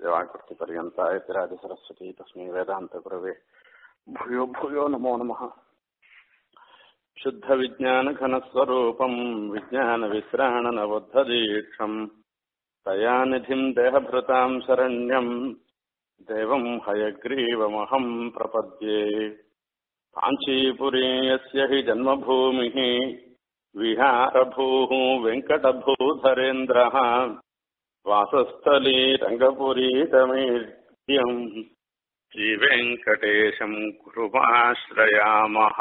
सेवाकृतिपर्यन्ताय तिरादिसरस्वती तस्मै वेदान्तगुरवे भूयो भूयो नमो नमः शुद्धविज्ञानघनस्वरूपम् विज्ञानविश्राणनबद्धदीक्षम् दयानिधिम् देहभृताम् शरण्यम् देवम् हयग्रीवमहम् प्रपद्ये काञ्चीपुरी यस्य हि जन्मभूमिः विहारभूः वेङ्कटभूधरेन्द्रः वासस्थली रङ्गपुरीतमेद्यम् श्रीवेङ्कटेशम् குருமாஸ்ரயாமஹ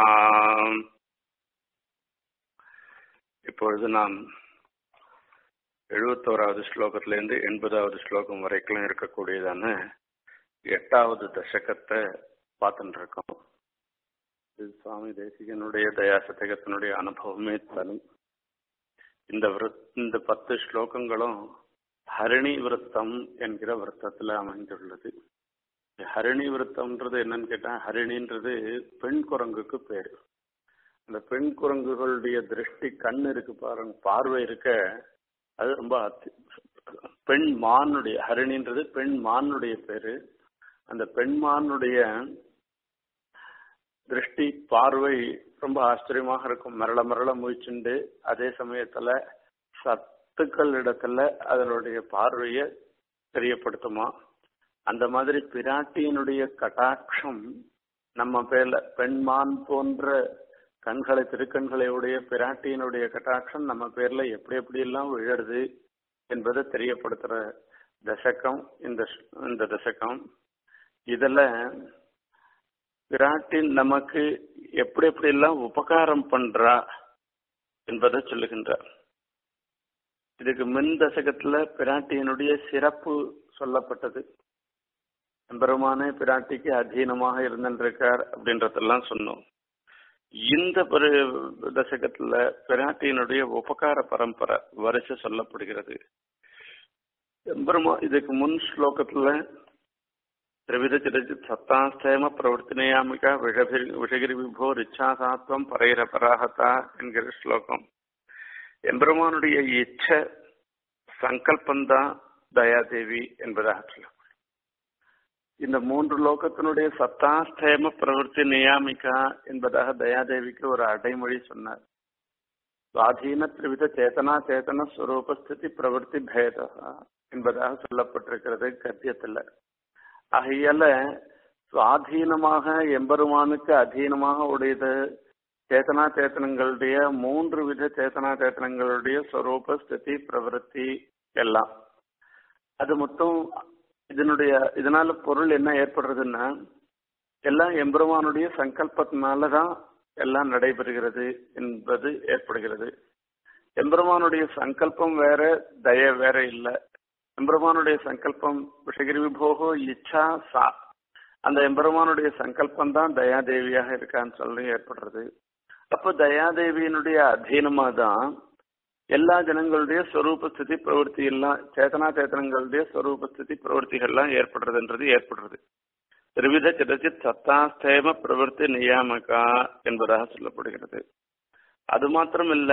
இப்பொழுது நாம் எழுபத்தோராவது ஸ்லோகத்திலேருந்து எண்பதாவது ஸ்லோகம் வரைக்கும் இருக்கக்கூடியதான எட்டாவது தசகத்தை பார்த்துட்டு இருக்கோம் இது சுவாமி தேசிகனுடைய தயாசதகத்தினுடைய அனுபவமே தனி இந்த விருத் இந்த பத்து ஸ்லோகங்களும் ஹரிணி விருத்தம் என்கிற விருத்தத்தில் அமைந்துள்ளது ஹரிணி விருத்தம்ன்றது என்னன்னு கேட்டா ஹரிணின்றது பெண் குரங்குக்கு பேர் அந்த பெண் குரங்குகளுடைய திருஷ்டி கண் இருக்கு பாருங்க பார்வை இருக்க அது ரொம்ப பெண் மானுடைய ஹரிணின்றது பெண் மானுடைய பேரு அந்த பெண் மானுடைய திருஷ்டி பார்வை ரொம்ப ஆச்சரியமாக இருக்கும் மரள மரள முயற்சிண்டு அதே சமயத்துல சத்துக்கள் இடத்துல அதனுடைய பார்வையை தெரியப்படுத்துமா அந்த மாதிரி பிராட்டியினுடைய கட்டாட்சம் நம்ம பேர்ல பெண்மான் போன்ற கண்களை திருக்கண்களை உடைய பிராட்டியினுடைய கட்டாட்சம் நம்ம பேர்ல எப்படி எப்படி எல்லாம் விழருது என்பதை தெரியப்படுத்துற தசகம் இந்த இந்த தசகம் இதுல பிராட்டி நமக்கு எப்படி எப்படி எல்லாம் உபகாரம் பண்றா என்பதை சொல்லுகின்றார் இதுக்கு மின் தசகத்துல பிராட்டியினுடைய சிறப்பு சொல்லப்பட்டது பெருமானே பிராட்டிக்கு அதீனமாக இருந்திருக்கார் அப்படின்றதெல்லாம் சொன்னோம் இந்த ஒரு தசகத்துல பிராட்டியினுடைய உபகார பரம்பரை வரிசை சொல்லப்படுகிறது எம்பெருமா இதுக்கு முன் ஸ்லோகத்துல திரிவித சிரஜித் சத்தாஸ்தேம பிரவர்த்தனையாமிகா விஷகிரி விஷகிரி விபோ ரிச்சாசாத்வம் பரைரபராகதா என்கிற ஸ்லோகம் எம்பெருமானுடைய இச்ச சங்கல்பந்தான் தயாதேவி என்பதாக சொல்ல இந்த மூன்று லோகத்தினுடைய சத்தாஸ்தேம பிரவருத்தி நியாமிகா என்பதாக தயாதேவிக்கு ஒரு அடைமொழி சொன்னார் சுவாதீன திரிவித சேதனா சேதன ஸ்வரூபஸ்திதி பிரவருத்தி பேத என்பதாக சொல்லப்பட்டிருக்கிறது கத்தியத்துல ஆகையால சுவாதீனமாக எம்பெருமானுக்கு அதீனமாக உடையது சேத்தனா சேத்தனங்களுடைய மூன்று வித சேத்தனா சேத்தனங்களுடைய ஸ்வரூப ஸ்திதி பிரவருத்தி எல்லாம் அது மொத்தம் இதனுடைய இதனால பொருள் என்ன ஏற்படுறதுன்னா எல்லாம் எம்பெருமானுடைய சங்கல்பத்தினாலதான் எல்லாம் நடைபெறுகிறது என்பது ஏற்படுகிறது எம்பெருமானுடைய சங்கல்பம் வேற தய வேற இல்லை எம்பெருமானுடைய சங்கல்பம் விஷகிரி விபோகோ இச்சா சா அந்த எம்பெருமானுடைய சங்கல்பம் தான் தயாதேவியாக இருக்கான்னு சொல்லி ஏற்படுறது அப்போ தயாதேவியினுடைய அதீனமா தான் எல்லா ஜனங்களுடைய ஸ்வரூப ஸ்திதி பிரவருத்தி எல்லாம் சேத்தனா சேத்தனங்களுடைய ஸ்வரூப ஸ்திதி பிரவருத்திகள்லாம் ஏற்படுறதுன்றது ஏற்படுறது திருவித சிதச்சித் சத்தாஸ்தேம பிரவருத்தி நியாமகா என்பதாக சொல்லப்படுகிறது அது மாத்திரம் இல்ல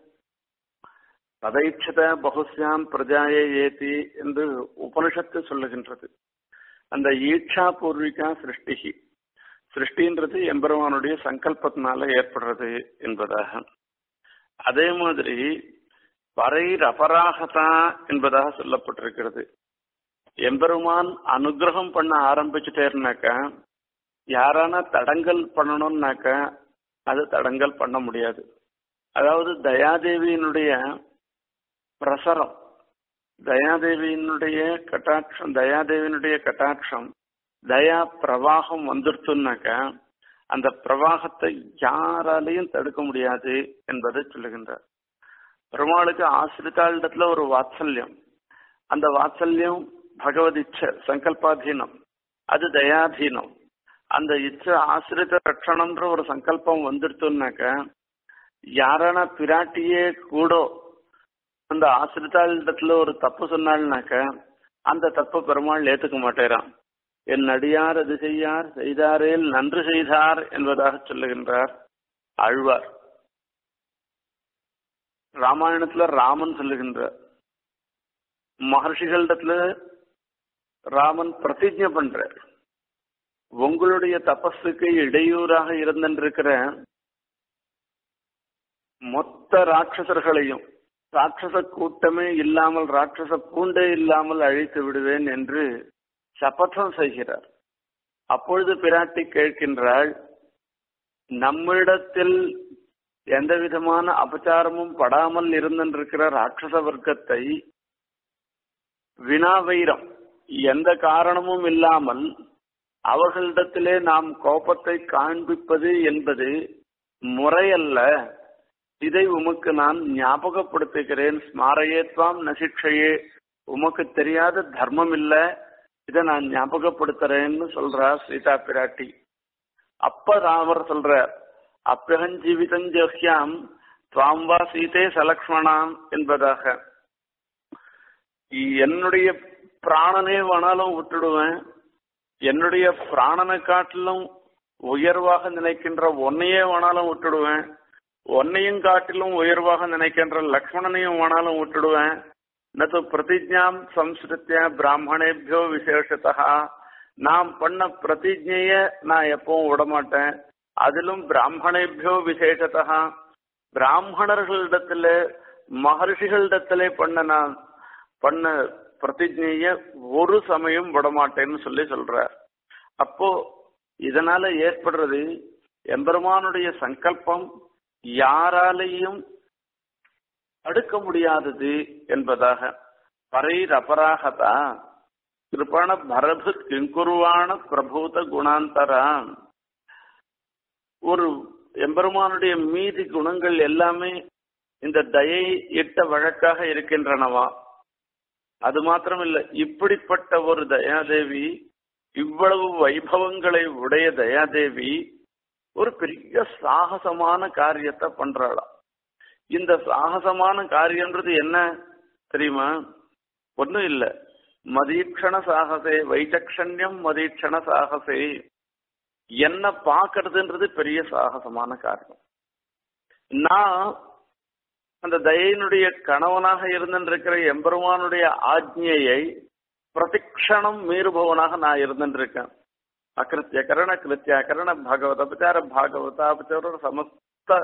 பதைட்சத பகுஸ்யாம் பிரஜாய ஏத்தி என்று உபனிஷத்து சொல்லுகின்றது அந்த ஈட்சா பூர்விகா சிருஷ்டிகி சிருஷ்டின்றது எம்பெருமானுடைய சங்கல்பத்தினால ஏற்படுறது என்பதாக அதே மாதிரி பரைர் அபராகதா என்பதாக சொல்லப்பட்டிருக்கிறது எம்பெருமான் அனுகிரகம் பண்ண ஆரம்பிச்சுட்டேருனாக்கா யாரான தடங்கல் பண்ணணும்னாக்க அது தடங்கல் பண்ண முடியாது அதாவது தயாதேவியினுடைய பிரசரம் தயாதேவியினுடைய கட்டாட்சம் தயாதேவியினுடைய கட்டாட்சம் தயா பிரவாகம் வந்துடுச்சுனாக்க அந்த பிரவாகத்தை யாராலையும் தடுக்க முடியாது என்பதை சொல்லுகின்றார் பெருமாளுக்கு ஆசிரித்தாளிடத்துல ஒரு வாத்சல்யம் அந்த வாத்சல்யம் பகவத் இச்ச சங்கல்பாதீனம் அது தயாதீனம் அந்த இச்ச ஆசிரித்த ரட்சணம்ன்ற ஒரு சங்கல்பம் வந்துடுச்சுனாக்க யாரான பிராட்டியே கூட அந்த ஆசிரித்தாளிடத்துல ஒரு தப்பு சொன்னாள்னாக்க அந்த தப்பை பெருமாள் ஏத்துக்க மாட்டேறான் என் அடியார் அது செய்யார் செய்தாரேல் நன்று செய்தார் என்பதாக சொல்லுகின்றார் ஆழ்வார் ராமாயணத்துல ராமன் சொல்லுகின்றார் மகர்ஷிகளிடத்துல ராமன் பிரதிஜை பண்றார் உங்களுடைய தபஸுக்கு இடையூறாக இருந்திருக்கிற மொத்த ராட்சசர்களையும் ராட்சச கூட்டமே இல்லாமல் ராட்சச பூண்டே இல்லாமல் அழித்து விடுவேன் என்று சபதம் செய்கிறார் அப்பொழுது பிராட்டி கேட்கின்றாள் நம்மிடத்தில் எந்த விதமான அபச்சாரமும் படாமல் இருந்திருக்கிற ராட்சச வர்க்கத்தை வினாவைரம் எந்த காரணமும் இல்லாமல் அவர்களிடத்திலே நாம் கோபத்தை காண்பிப்பது என்பது முறையல்ல இதை உமக்கு நான் ஞாபகப்படுத்துகிறேன் ஸ்மாரையேத்வாம் நசிக்ஷையே உமக்கு தெரியாத தர்மம் இல்ல இதை நான் ஞாபகப்படுத்துறேன்னு சொல்றா சீதா பிராட்டி அப்ப ராமர் சொல்ற அப்பியகஞ்சீவிதஞ்சோஹ்யாம் துவாம் வா சீதே சலக்ஷ்மணாம் என்பதாக என்னுடைய பிராணனே வேணாலும் விட்டுடுவேன் என்னுடைய பிராணனை காட்டிலும் உயர்வாக நினைக்கின்ற ஒன்னையே வேணாலும் விட்டுடுவேன் ஒன்னையும் காட்டிலும் உயர்வாக நினைக்கின்ற லக்ஷ்மணனையும் வேணாலும் விட்டுடுவேன் நது பிரதிஜாம் சம்ஸ்கிருத்திய பிராமணேபியோ விசேஷத்தா நாம் பண்ண பிரதிஜைய நான் எப்பவும் விடமாட்டேன் அதிலும் பிராமணேபியோ விசேஷத்தா பிராமணர்களிடத்துல மகர்ஷிகளிடத்திலே பண்ண நான் பண்ண பிரதிஜைய ஒரு சமயம் விடமாட்டேன்னு சொல்லி சொல்றார் அப்போ இதனால ஏற்படுறது எம்பெருமானுடைய சங்கல்பம் யாராலையும் தடுக்க முடியாதது என்பதாக பரைர் அபராகதா கிருபண பரபு கிங்குருவான பிரபூத குணாந்தரா ஒரு எம்பெருமானுடைய மீதி குணங்கள் எல்லாமே இந்த தயை இட்ட வழக்காக இருக்கின்றனவா அது மாத்திரமில்ல இப்படிப்பட்ட ஒரு தயாதேவி இவ்வளவு வைபவங்களை உடைய தயாதேவி ஒரு பெரிய சாகசமான காரியத்தை பண்றாளாம் இந்த சாகசமான காரியம்ன்றது என்ன தெரியுமா ஒன்றும் இல்லை மதீட்சண சாகசே வைச்சக்ஷண்யம் மதீட்சண சாகசே என்ன பார்க்கறதுன்றது பெரிய சாகசமான காரியம் நான் அந்த தயனுடைய கணவனாக இருந்திருக்கிற எம்பெருமானுடைய ஆஜ்ஞையை பிரதிக்ஷணம் மீறுபவனாக நான் இருந்திருக்கேன் அகிருத்திய கரண கிருத்திய கரண பாகவத அபச்சார பாகவத அபச்சார சமஸ்த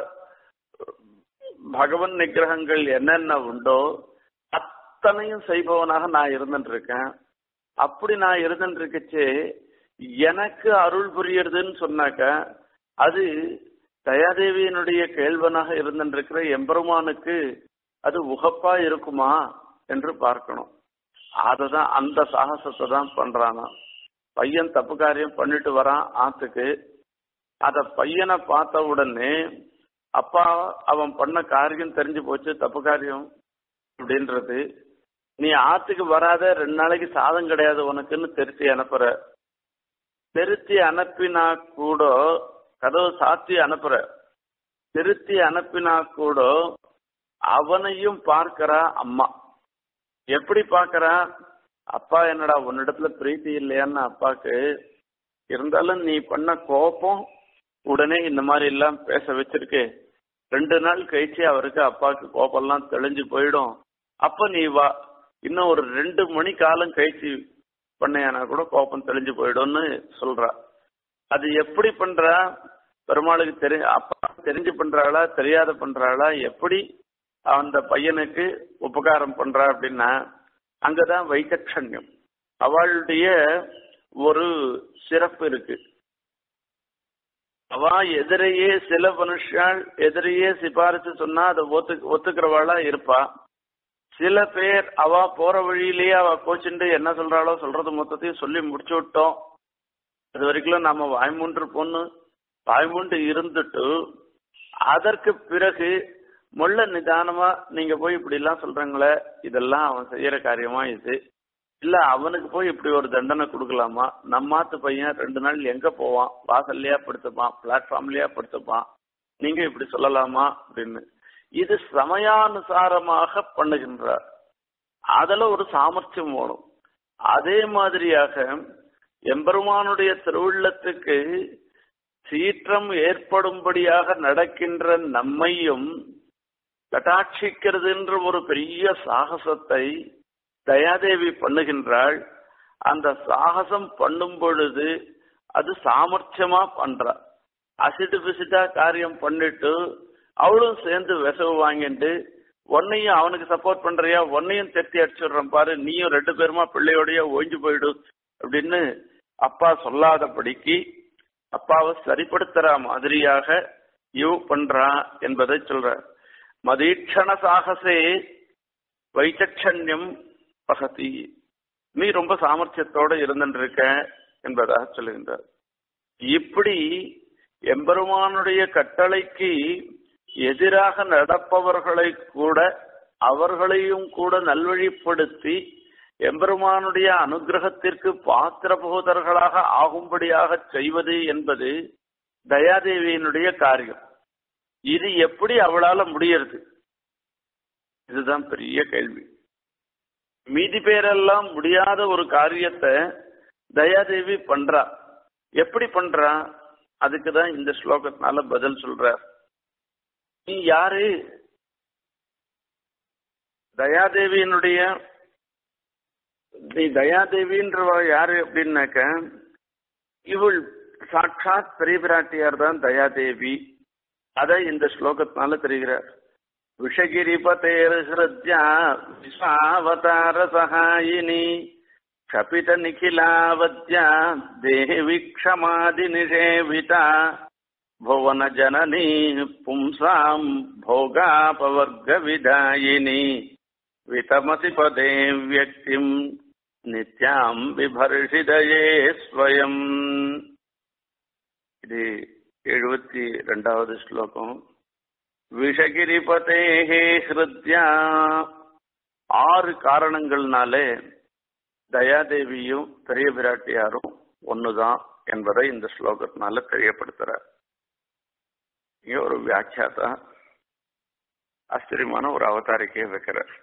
பகவன் நிகிரகங்கள் என்னென்ன உண்டோ அத்தனையும் செய்பவனாக நான் இருந்துருக்கேன் அப்படி நான் இருந்துருக்கச்சே எனக்கு அருள் புரியறதுன்னு சொன்னாக்க அது தயாதேவியினுடைய கேள்வனாக இருந்திருக்கிற எம்பெருமானுக்கு அது உகப்பா இருக்குமா என்று பார்க்கணும் அததான் அந்த சாகசத்தை தான் பண்றானா பையன் தப்பு காரியம் பண்ணிட்டு வரான் ஆத்துக்கு அத பையனை பார்த்த உடனே அப்பா அவன் பண்ண காரியம் தெரிஞ்சு போச்சு தப்பு காரியம் அப்படின்றது நீ ஆத்துக்கு வராத ரெண்டு நாளைக்கு சாதம் கிடையாது உனக்குன்னு திருத்தி அனுப்புற திருத்தி அனுப்பினா கூட கதவு சாத்தி அனுப்புற திருத்தி அனுப்பினா கூட அவனையும் பார்க்கிறா அம்மா எப்படி பார்க்கறா அப்பா என்னடா உன்னிடத்துல பிரீத்தி இல்லையான்னு அப்பாக்கு இருந்தாலும் நீ பண்ண கோபம் உடனே இந்த மாதிரி எல்லாம் பேச வச்சிருக்கு ரெண்டு நாள் கழிச்சு அவருக்கு அப்பாவுக்கு கோபம்லாம் தெளிஞ்சு போயிடும் அப்ப நீ வா இன்னும் ஒரு ரெண்டு மணி காலம் கழிச்சு பண்ணையானா கூட கோபம் தெளிஞ்சு போயிடும்னு சொல்றா அது எப்படி பண்றா பெருமாளுக்கு தெரி அப்பா தெரிஞ்சு பண்றாளா தெரியாத பண்றாளா எப்படி அந்த பையனுக்கு உபகாரம் பண்றா அப்படின்னா அங்கதான் வைத்தட்சண்யம் அவளுடைய ஒரு சிறப்பு இருக்கு அவ எதிரையே சில மனுஷால் எதிரையே சிபாரிசு சொன்னா அதை ஒத்து ஒத்துக்கிறவாளா இருப்பா சில பேர் அவ போற வழியிலேயே அவ கோச்சுண்டு என்ன சொல்றாளோ சொல்றது மொத்தத்தையும் சொல்லி முடிச்சு விட்டோம் அது வரைக்கும் நம்ம வாய்மூன்று பொண்ணு வாய்மூன்று இருந்துட்டு அதற்கு பிறகு முள்ள நிதானமா நீங்க போய் இப்படி எல்லாம் சொல்றீங்களே இதெல்லாம் அவன் செய்யற காரியமா இது இல்ல அவனுக்கு போய் இப்படி ஒரு தண்டனை கொடுக்கலாமா நம்மாத்து பையன் ரெண்டு நாள் எங்க போவான் வாசல்லையா படுத்துப்பான் பிளாட்ஃபார்ம்லயா படுத்துப்பான் நீங்க இப்படி சொல்லலாமா அப்படின்னு இது சமயானுசாரமாக பண்ணுகின்றார் அதுல ஒரு சாமர்த்தியம் வேணும் அதே மாதிரியாக எம்பெருமானுடைய திருவுள்ளத்துக்கு சீற்றம் ஏற்படும்படியாக நடக்கின்ற நம்மையும் கட்டாட்சிக்கிறதுன்ற ஒரு பெரிய சாகசத்தை தயாதேவி பண்ணுகின்றாள் அந்த சாகசம் பண்ணும் பொழுது அது சாமர்த்தியமா பண்றா அசிட்டு பிசிட்டா காரியம் பண்ணிட்டு அவளும் சேர்ந்து விசவு வாங்கிட்டு உன்னையும் அவனுக்கு சப்போர்ட் பண்றியா உன்னையும் தெத்தி அடிச்சுடுறேன் பாரு நீயும் ரெண்டு பேருமா பிள்ளையோடய ஓய்ஞ்சு போயிடு அப்படின்னு அப்பா சொல்லாதபடிக்கு அப்பாவை சரிப்படுத்துற மாதிரியாக இவ் பண்றா என்பதை சொல்ற மதீட்சண சாகசே வைச்சட்சண்யம் பகதி நீ ரொம்ப சாமர்த்தியத்தோட இருந்துருக்க என்பதாக சொல்லுகின்றார் இப்படி எம்பெருமானுடைய கட்டளைக்கு எதிராக நடப்பவர்களை கூட அவர்களையும் கூட நல்வழிப்படுத்தி எம்பெருமானுடைய அனுகிரகத்திற்கு பாத்திரபோதர்களாக ஆகும்படியாக செய்வது என்பது தயாதேவியினுடைய காரியம் இது எப்படி அவளால முடியறது இதுதான் பெரிய கேள்வி மீதி பேரெல்லாம் முடியாத ஒரு காரியத்தை தயாதேவி பண்றா எப்படி பண்றா அதுக்கு தான் இந்த ஸ்லோகத்தினால பதில் சொல்ற நீ யாரு தயாதேவியினுடைய நீ தயாதேவின்றவ யாரு அப்படின்னாக்க இவள் சாட்சாத் பெரிய பிராட்டியார் தான் தயாதேவி அதை இந்த ஸ்லோகத்தினால தெரிகிறார் விஷகிரிபதேர் ஹிருத்யா விஸ்வாவதார சகாயினி கபித நிகிலாவத்யா தேவி க்ஷமாதி நிஷேவிதா புவன ஜனனி பும்சாம் போகாபவர்க விதாயினி விதமசி பதே வியக்திம் நித்யாம் விபர்ஷிதயே ஸ்வயம் இது எழுபத்தி ரெண்டாவது ஸ்லோகம் விஷகிரிபதேஹே ஹிருத்யா ஆறு காரணங்கள்னாலே தயாதேவியும் பெரிய பிராட்டியாரும் ஒண்ணுதான் என்பதை இந்த ஸ்லோகத்தினால தெரியப்படுத்துறார் இங்க ஒரு வியாக்கியாத்தா ஆச்சரியமான ஒரு அவதாரிக்கையை வைக்கிறார்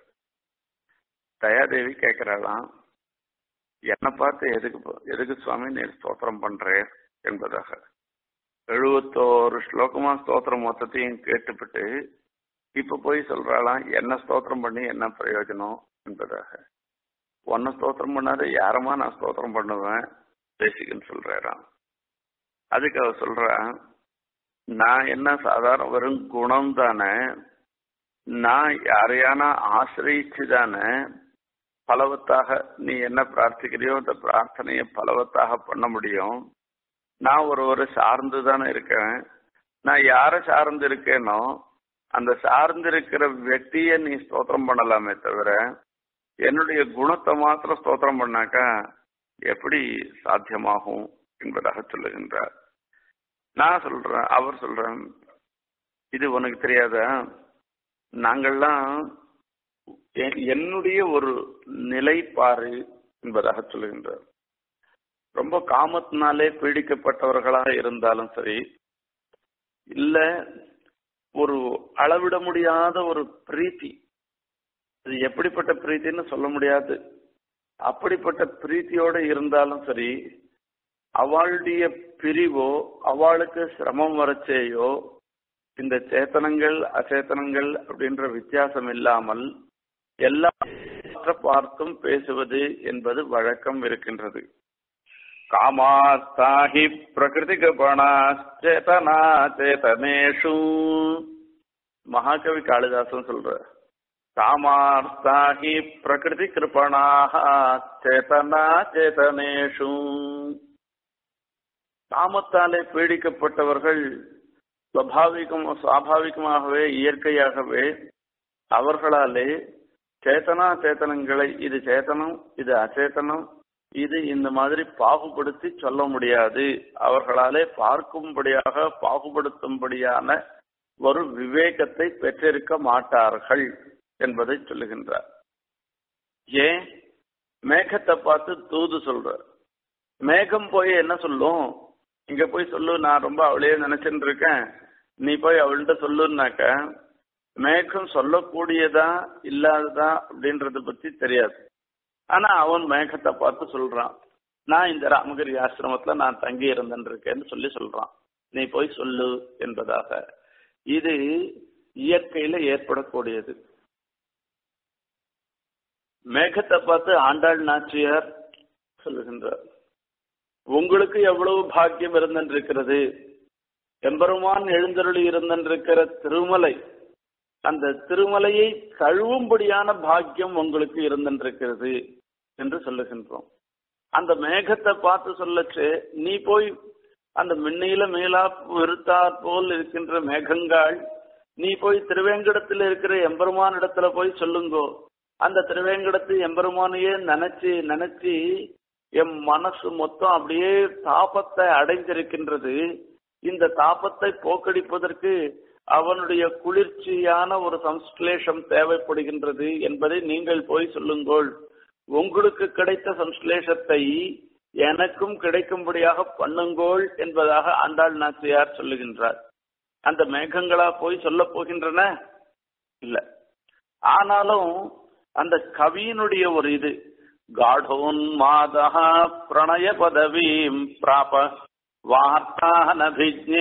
தயாதேவி கேட்கிறாளாம் என்னை பார்த்து எதுக்கு எதுக்கு சுவாமி நீ ஸ்தோத்திரம் பண்றேன் என்பதாக எழுபத்தோரு ஸ்லோகமா ஸ்தோத்திரம் மொத்தத்தையும் கேட்டுவிட்டு இப்ப போய் சொல்றாளாம் என்ன ஸ்தோத்திரம் பண்ணி என்ன பிரயோஜனம் என்பதாக ஒன்ன ஸ்தோத்திரம் பண்ணாத யாரமா நான் ஸ்தோத்திரம் பண்ணுவேன் பேசிக்கன்னு சொல்றாராம் அதுக்கு அவ சொல்றா நான் என்ன சாதாரண வெறும் குணம் தானே நான் யாரையான ஆசிரியிச்சு தானே பலவத்தாக நீ என்ன பிரார்த்திக்கிறியோ அந்த பிரார்த்தனையை பலவத்தாக பண்ண முடியும் நான் ஒரு ஒரு சார்ந்து தானே இருக்கேன் நான் யாரை சார்ந்து இருக்கேனோ அந்த சார்ந்து இருக்கிற వ్యక్తిயை நீ ஸ்தோத்திரம் பண்ணலாமே தவிர என்னுடைய குணத்தை மாத்திரம் ஸ்தோத்திரம் பண்ணாக்கா எப்படி சாத்தியமாகும் என்பதாக சொல்லுகின்றார் நான் சொல்றேன் அவர் சொல்றேன் இது உனக்கு தெரியாதா நாங்கள்லாம் என்னுடைய ஒரு நிலைப்பாறு என்பதாக சொல்லுகின்றார் ரொம்ப காமத்தினாலே பீடிக்கப்பட்டவர்களாக இருந்தாலும் சரி இல்ல ஒரு அளவிட முடியாத ஒரு பிரீத்தி அது எப்படிப்பட்ட பிரீத்தின்னு சொல்ல முடியாது அப்படிப்பட்ட பிரீத்தியோட இருந்தாலும் சரி அவளுடைய பிரிவோ அவளுக்கு சிரமம் வரச்சேயோ இந்த சேத்தனங்கள் அச்சேதனங்கள் அப்படின்ற வித்தியாசம் இல்லாமல் எல்லா பார்த்தும் பேசுவது என்பது வழக்கம் இருக்கின்றது காமாஸ்தாஹி பிரகிருதி கபணாச்சேதனா சேதனேஷு மகாகவி காளிதாசன் சொல்ற காமார்த்தாஹி பிரகிருதி கிருபணாக சேதனா சேதனேஷு காமத்தாலே பீடிக்கப்பட்டவர்கள் சுவாபாவிகம் சுவாபாவிகமாகவே இயற்கையாகவே அவர்களாலே சேத்தனா சேத்தனங்களை இது சேத்தனம் இது அச்சேதனம் இது இந்த மாதிரி பாகுபடுத்தி சொல்ல முடியாது அவர்களாலே பார்க்கும்படியாக பாகுபடுத்தும்படியான ஒரு விவேகத்தை பெற்றிருக்க மாட்டார்கள் என்பதை சொல்லுகின்றார் ஏன் மேகத்தை பார்த்து தூது சொல்ற மேகம் போய் என்ன சொல்லும் இங்க போய் சொல்லு நான் ரொம்ப அவளையே நினைச்சுட்டு இருக்கேன் நீ போய் அவள்கிட்ட சொல்லுன்னாக்க மேகம் சொல்லக்கூடியதா இல்லாததா அப்படின்றத பத்தி தெரியாது ஆனா அவன் மேகத்தை பார்த்து சொல்றான் நான் இந்த ராமகிரி ஆசிரமத்துல நான் தங்கி இருந்துட்டு இருக்கேன்னு சொல்லி சொல்றான் நீ போய் சொல்லு என்பதாக இது இயற்கையில ஏற்படக்கூடியது மேகத்தை பார்த்து ஆண்டாள் நாச்சியார் சொல்லுகின்றார் உங்களுக்கு எவ்வளவு பாக்கியம் இருந்திருக்கிறது எம்பெருமான் எழுந்தருளி இருந்திருக்கிற திருமலை அந்த திருமலையை தழுவும்படியான பாக்கியம் உங்களுக்கு இருந்திருக்கிறது என்று சொல்லுகின்றோம் அந்த மேகத்தை பார்த்து சொல்லச்சு நீ போய் அந்த மின்னையில மேலா விருத்தாற் போல் இருக்கின்ற மேகங்கள் நீ போய் திருவேங்கடத்தில் இருக்கிற எம்பெருமான் இடத்துல போய் சொல்லுங்கோ அந்த திருவேங்கடத்து எம்பெருமானையே நினைச்சு நினைச்சு என் மனசு மொத்தம் அப்படியே தாபத்தை அடைந்திருக்கின்றது இந்த தாபத்தை போக்கடிப்பதற்கு அவனுடைய குளிர்ச்சியான ஒரு சம்ஸ்லேஷம் தேவைப்படுகின்றது என்பதை நீங்கள் போய் சொல்லுங்கள் உங்களுக்கு கிடைத்த சம்ஸ்லேஷத்தை எனக்கும் கிடைக்கும்படியாக பண்ணுங்கோள் என்பதாக ஆண்டாள் நாச்சியார் சொல்லுகின்றார் அந்த மேகங்களா போய் சொல்ல போகின்றன இல்ல ஆனாலும் அந்த கவியினுடைய ஒரு இது காடோன்மாதா பிரணய பதவீம் பிராப வார்த்தானபிஜ்ஞே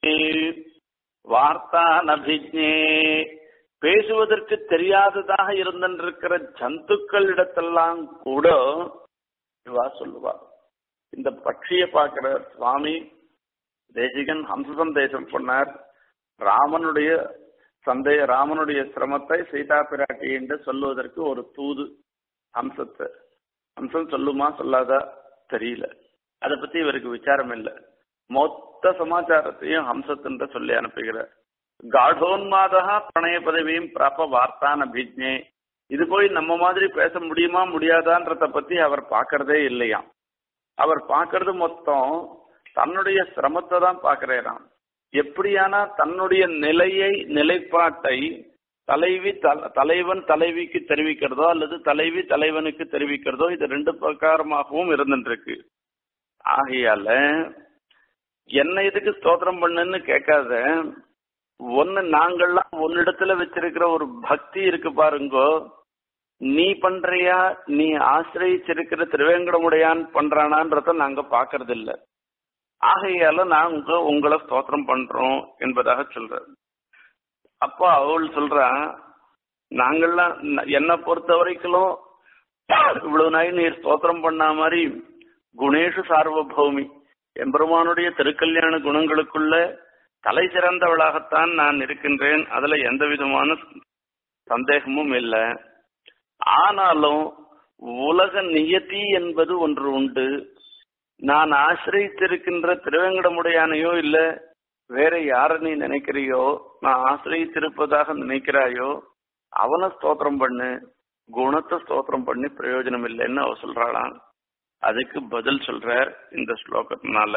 வார்த்தானபிஜ்ஞே பேசுவதற்கு தெரியாததாக இருந்திருக்கிற ஜந்துக்களிடத்தெல்லாம் கூட இவா சொல்லுவா இந்த பட்சியை பார்க்கிற சுவாமி தேசிகன் ஹம்ச சந்தேசம் சொன்னார் ராமனுடைய சந்தேக ராமனுடைய சிரமத்தை சீதா பிராட்டி என்று சொல்லுவதற்கு ஒரு தூது ஹம்சத்தை ஹம்சம் சொல்லுமா சொல்லாதா தெரியல அதை பத்தி இவருக்கு விசாரம் இல்லை மொத்த சமாச்சாரத்தையும் ஹம்சத்தின்ற சொல்லி அனுப்புகிறார் காடோன்மாதா பிரணய பதவியும் பிராப்ப வார்த்தான அபிஜ்ஞே இது போய் நம்ம மாதிரி பேச முடியுமா முடியாதான்றத பத்தி அவர் பார்க்கறதே இல்லையாம் அவர் பார்க்கறது மொத்தம் தன்னுடைய சிரமத்தை தான் பார்க்கிறாராம் எப்படியானா தன்னுடைய நிலையை நிலைப்பாட்டை தலைவி தலைவன் தலைவிக்கு தெரிவிக்கிறதோ அல்லது தலைவி தலைவனுக்கு தெரிவிக்கிறதோ இது ரெண்டு பிரகாரமாகவும் இருந்துருக்கு ஆகையால என்ன இதுக்கு ஸ்தோத்திரம் பண்ணுன்னு கேட்காத ஒன்னு நாங்கள்லாம் ஒன்னிடத்துல வச்சிருக்கிற ஒரு பக்தி இருக்கு பாருங்கோ நீ பண்றியா நீ ஆசிரியிச்சிருக்கிற திருவேங்கடமுடையான் பண்றானான்றத நாங்க பாக்குறது இல்ல ஆகையால நாங்க உங்களை ஸ்தோத்திரம் பண்றோம் என்பதாக சொல்ற அப்போ அவள் சொல்றா நாங்கள்லாம் என்னை பொறுத்த வரைக்கும் இவ்வளவு நாய் நீர் ஸ்தோத்திரம் பண்ண மாதிரி குணேஷு சார்வபௌமி எம்பெருமானுடைய திருக்கல்யாண குணங்களுக்குள்ள தலை சிறந்தவளாகத்தான் நான் இருக்கின்றேன் அதுல எந்த விதமான சந்தேகமும் இல்லை ஆனாலும் உலக நியதி என்பது ஒன்று உண்டு நான் ஆசிரியத்திருக்கின்ற திருவேங்கடமுடையானையோ இல்ல வேற யார நீ நினைக்கிறியோ நான் ஆசிரியத்திருப்பதாக நினைக்கிறாயோ அவனை ஸ்தோத்திரம் பண்ணு குணத்தை ஸ்தோத்திரம் பண்ணி பிரயோஜனம் இல்லைன்னு அவ சொல்றாளாம் அதுக்கு பதில் சொல்றார் இந்த ஸ்லோகத்தினால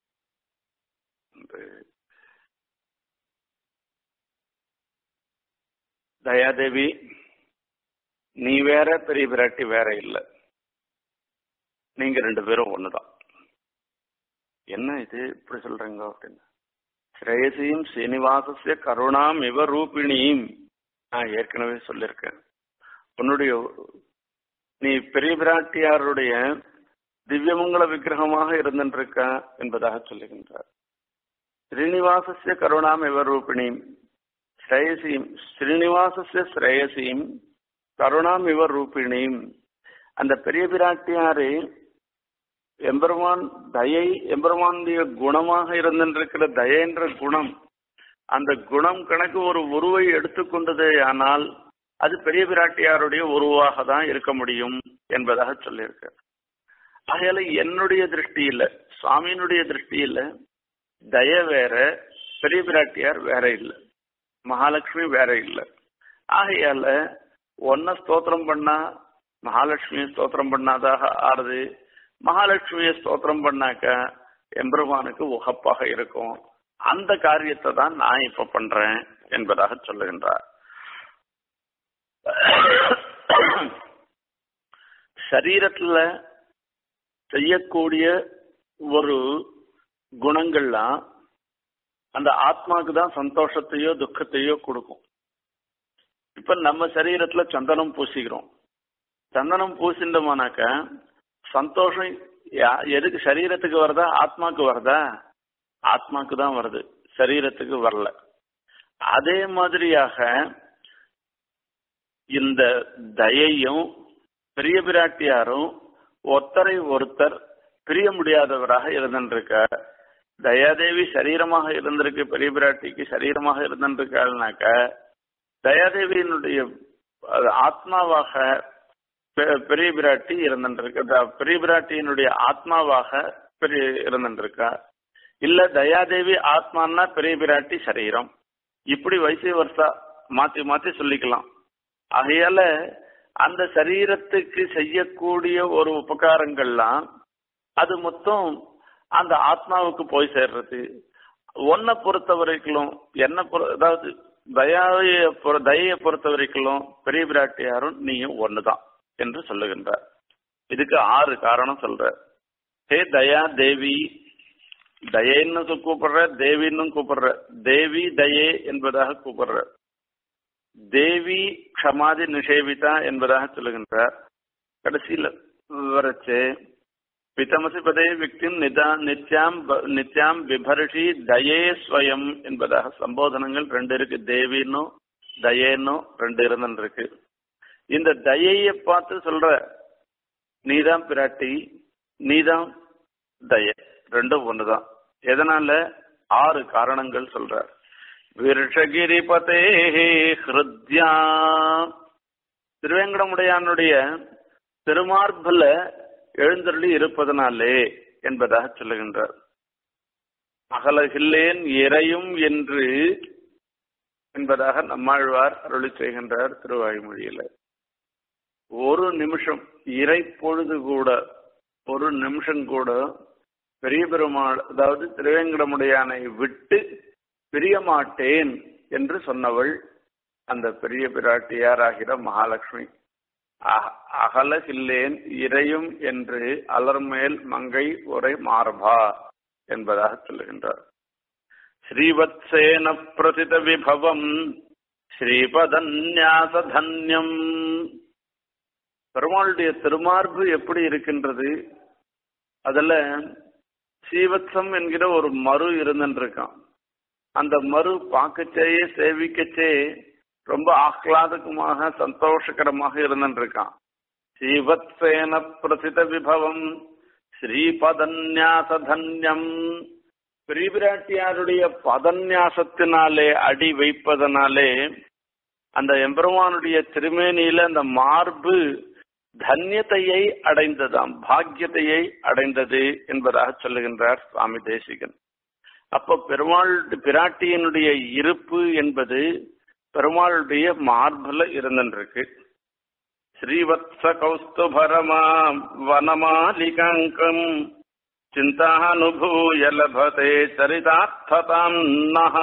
தயாதேவி நீ வேற பெரிய பிராட்டி வேற இல்ல நீங்க ரெண்டு பேரும் ஒண்ணுதான் என்ன இது இப்படி சொல்றீங்க அப்படின்னு ஸ்ரேயசியும் சீனிவாசசிய கருணாம் இவ ரூபிணியும் நான் ஏற்கனவே சொல்லியிருக்கேன் உன்னுடைய நீ பெரிய பிராட்டியாருடைய திவ்யமங்கல விக்கிரகமாக இருந்திருக்க என்பதாக சொல்லுகின்றார் ஸ்ரீனிவாசசிய கருணாம் இவ ரூபிணியும் ஸ்ரேயசியும் ஸ்ரீனிவாசசிய ஸ்ரேயசியும் கருணாம் இவர் ரூபிணியும் அந்த பெரிய பிராட்டியாரு எம்பெருமான் தயை எம்பெருமானுடைய குணமாக இருந்திருக்கிற தயன்ற குணம் அந்த குணம் கணக்கு ஒரு உருவை எடுத்துக்கொண்டதே ஆனால் அது பெரிய பிராட்டியாருடைய உருவாக தான் இருக்க முடியும் என்பதாக சொல்லியிருக்க ஆகையால என்னுடைய திருஷ்டியில சுவாமியினுடைய திருஷ்டியில தய வேற பெரிய பிராட்டியார் வேற இல்லை மகாலட்சுமி வேற இல்லை ஆகையால ஒன்ன ஸ்தோத்திரம் பண்ணா மகாலட்சுமியை ஸ்தோத்திரம் பண்ணாதாக ஆறுது மகாலட்சுமியை ஸ்தோத்திரம் பண்ணாக்க எம்பெருமானுக்கு உகப்பாக இருக்கும் அந்த காரியத்தை தான் நான் இப்ப பண்றேன் என்பதாக சொல்லுகின்றார் சரீரத்துல செய்யக்கூடிய ஒரு குணங்கள்லாம் அந்த ஆத்மாக்கு தான் சந்தோஷத்தையோ துக்கத்தையோ கொடுக்கும் இப்ப நம்ம சரீரத்துல சந்தனம் பூசிக்கிறோம் சந்தனம் பூசிண்டோமானாக்க சந்தோஷம் எதுக்கு சரீரத்துக்கு வருதா ஆத்மாக்கு வருதா ஆத்மாக்கு தான் வருது சரீரத்துக்கு வரல அதே மாதிரியாக இந்த தயையும் பெரிய பிராட்டியாரும் ஒருத்தரை ஒருத்தர் பிரிய முடியாதவராக இருந்திருக்க தயாதேவி சரீரமாக இருந்திருக்கு பெரிய பிராட்டிக்கு சரீரமாக இருந்திருக்காள்னாக்க தயாதேவியினுடைய ஆத்மாவாக பெரிய பிராட்டி இருந்திருக்க பெரிய பிராட்டியினுடைய ஆத்மாவாக பெரிய இருந்திருக்கா இல்ல தயாதேவி ஆத்மான்னா பெரிய பிராட்டி சரீரம் இப்படி வயசு வருஷா மாத்தி மாத்தி சொல்லிக்கலாம் ஆகையால அந்த சரீரத்துக்கு செய்யக்கூடிய ஒரு உபகாரங்கள்லாம் அது மொத்தம் அந்த ஆத்மாவுக்கு போய் சேர்றது ஒன்னை பொறுத்த வரைக்கும் என்ன அதாவது தயாவைய தயையை பொறுத்த வரைக்கும் பெரிய பிராட்டியாரும் நீயும் ஒண்ணுதான் என்று சொல்லுகின்றார் இதுக்கு ஆறு காரணம் சொல்ற ஹே தயா தேவி தயேன்னு கூப்பிடுற தேவின்னு கூப்பிடுற தேவி தயே என்பதாக கூப்பிடுற தேவி க்ஷமாதி நிஷேவிதா என்பதாக சொல்லுகின்றார் கடைசியில் வரைச்சு பிதமசி பதே விக்திம் நிதா நித்யாம் நித்யாம் விபர்ஷி தயே ஸ்வயம் என்பதாக சம்போதனங்கள் ரெண்டு இருக்கு தேவின்னும் தயேன்னும் ரெண்டு இருந்துன்னு இருக்கு இந்த தயையை பார்த்து சொல்ற நீதான் பிராட்டி நீதான் தய ரெண்டும் ஒண்ணுதான் எதனால ஆறு காரணங்கள் சொல்ற விருஷகிரிபதே ஹிருத்யா திருவேங்கடமுடையானுடைய திருமார்புல எழுந்தருளி இருப்பதனாலே என்பதாக சொல்லுகின்றார் அகலகில்லேன் இறையும் என்று என்பதாக நம்மாழ்வார் அருளி செய்கின்றார் திருவாய்மொழியில ஒரு நிமிஷம் இறை பொழுது கூட ஒரு நிமிஷம் கூட பெரிய பெருமாள் அதாவது திருவேங்கடமுடையானை விட்டு பிரிய மாட்டேன் என்று சொன்னவள் அந்த பெரிய பிராட்டியாராகிற மகாலட்சுமி அகலகில்லேன் இறையும் என்று அலர்மேல் மங்கை உரை மார்பா என்பதாக சொல்லுகின்றார் ஸ்ரீவத்சேன பிரசித விபவம் ஸ்ரீபதன்யாச தன்யம் பெருமாளுடைய திருமார்பு எப்படி இருக்கின்றது அதுல ஸ்ரீவத்சம் என்கிற ஒரு மறு இருந்துருக்கான் அந்த மறு பார்க்கச்சேயே சேவிக்கச்சே ரொம்ப ஆஹ்லாதகமாக சந்தோஷகரமாக இருந்துருக்கான் ஸ்ரீவத்சேன பிரசித விபவம் ஸ்ரீபதன்யாச தன்யம் பிரிபிராட்டியாருடைய பதன்யாசத்தினாலே அடி வைப்பதனாலே அந்த எம்பெருமானுடைய திருமேனியில அந்த மார்பு தன்யத்தையை அடைந்ததாம் பாக்கியத்தையை அடைந்தது என்பதாக சொல்லுகின்றார் சுவாமி தேசிகன் அப்ப பெருமாள் பிராட்டியினுடைய இருப்பு என்பது பெருமாளுடைய மார்புல இருந்துருக்கு ஸ்ரீவத்ச கௌஸ்துபரமா வனமாலிகாங்கம் சிந்தானுபூய லபதே சரிதார்த்ததாம் நஹ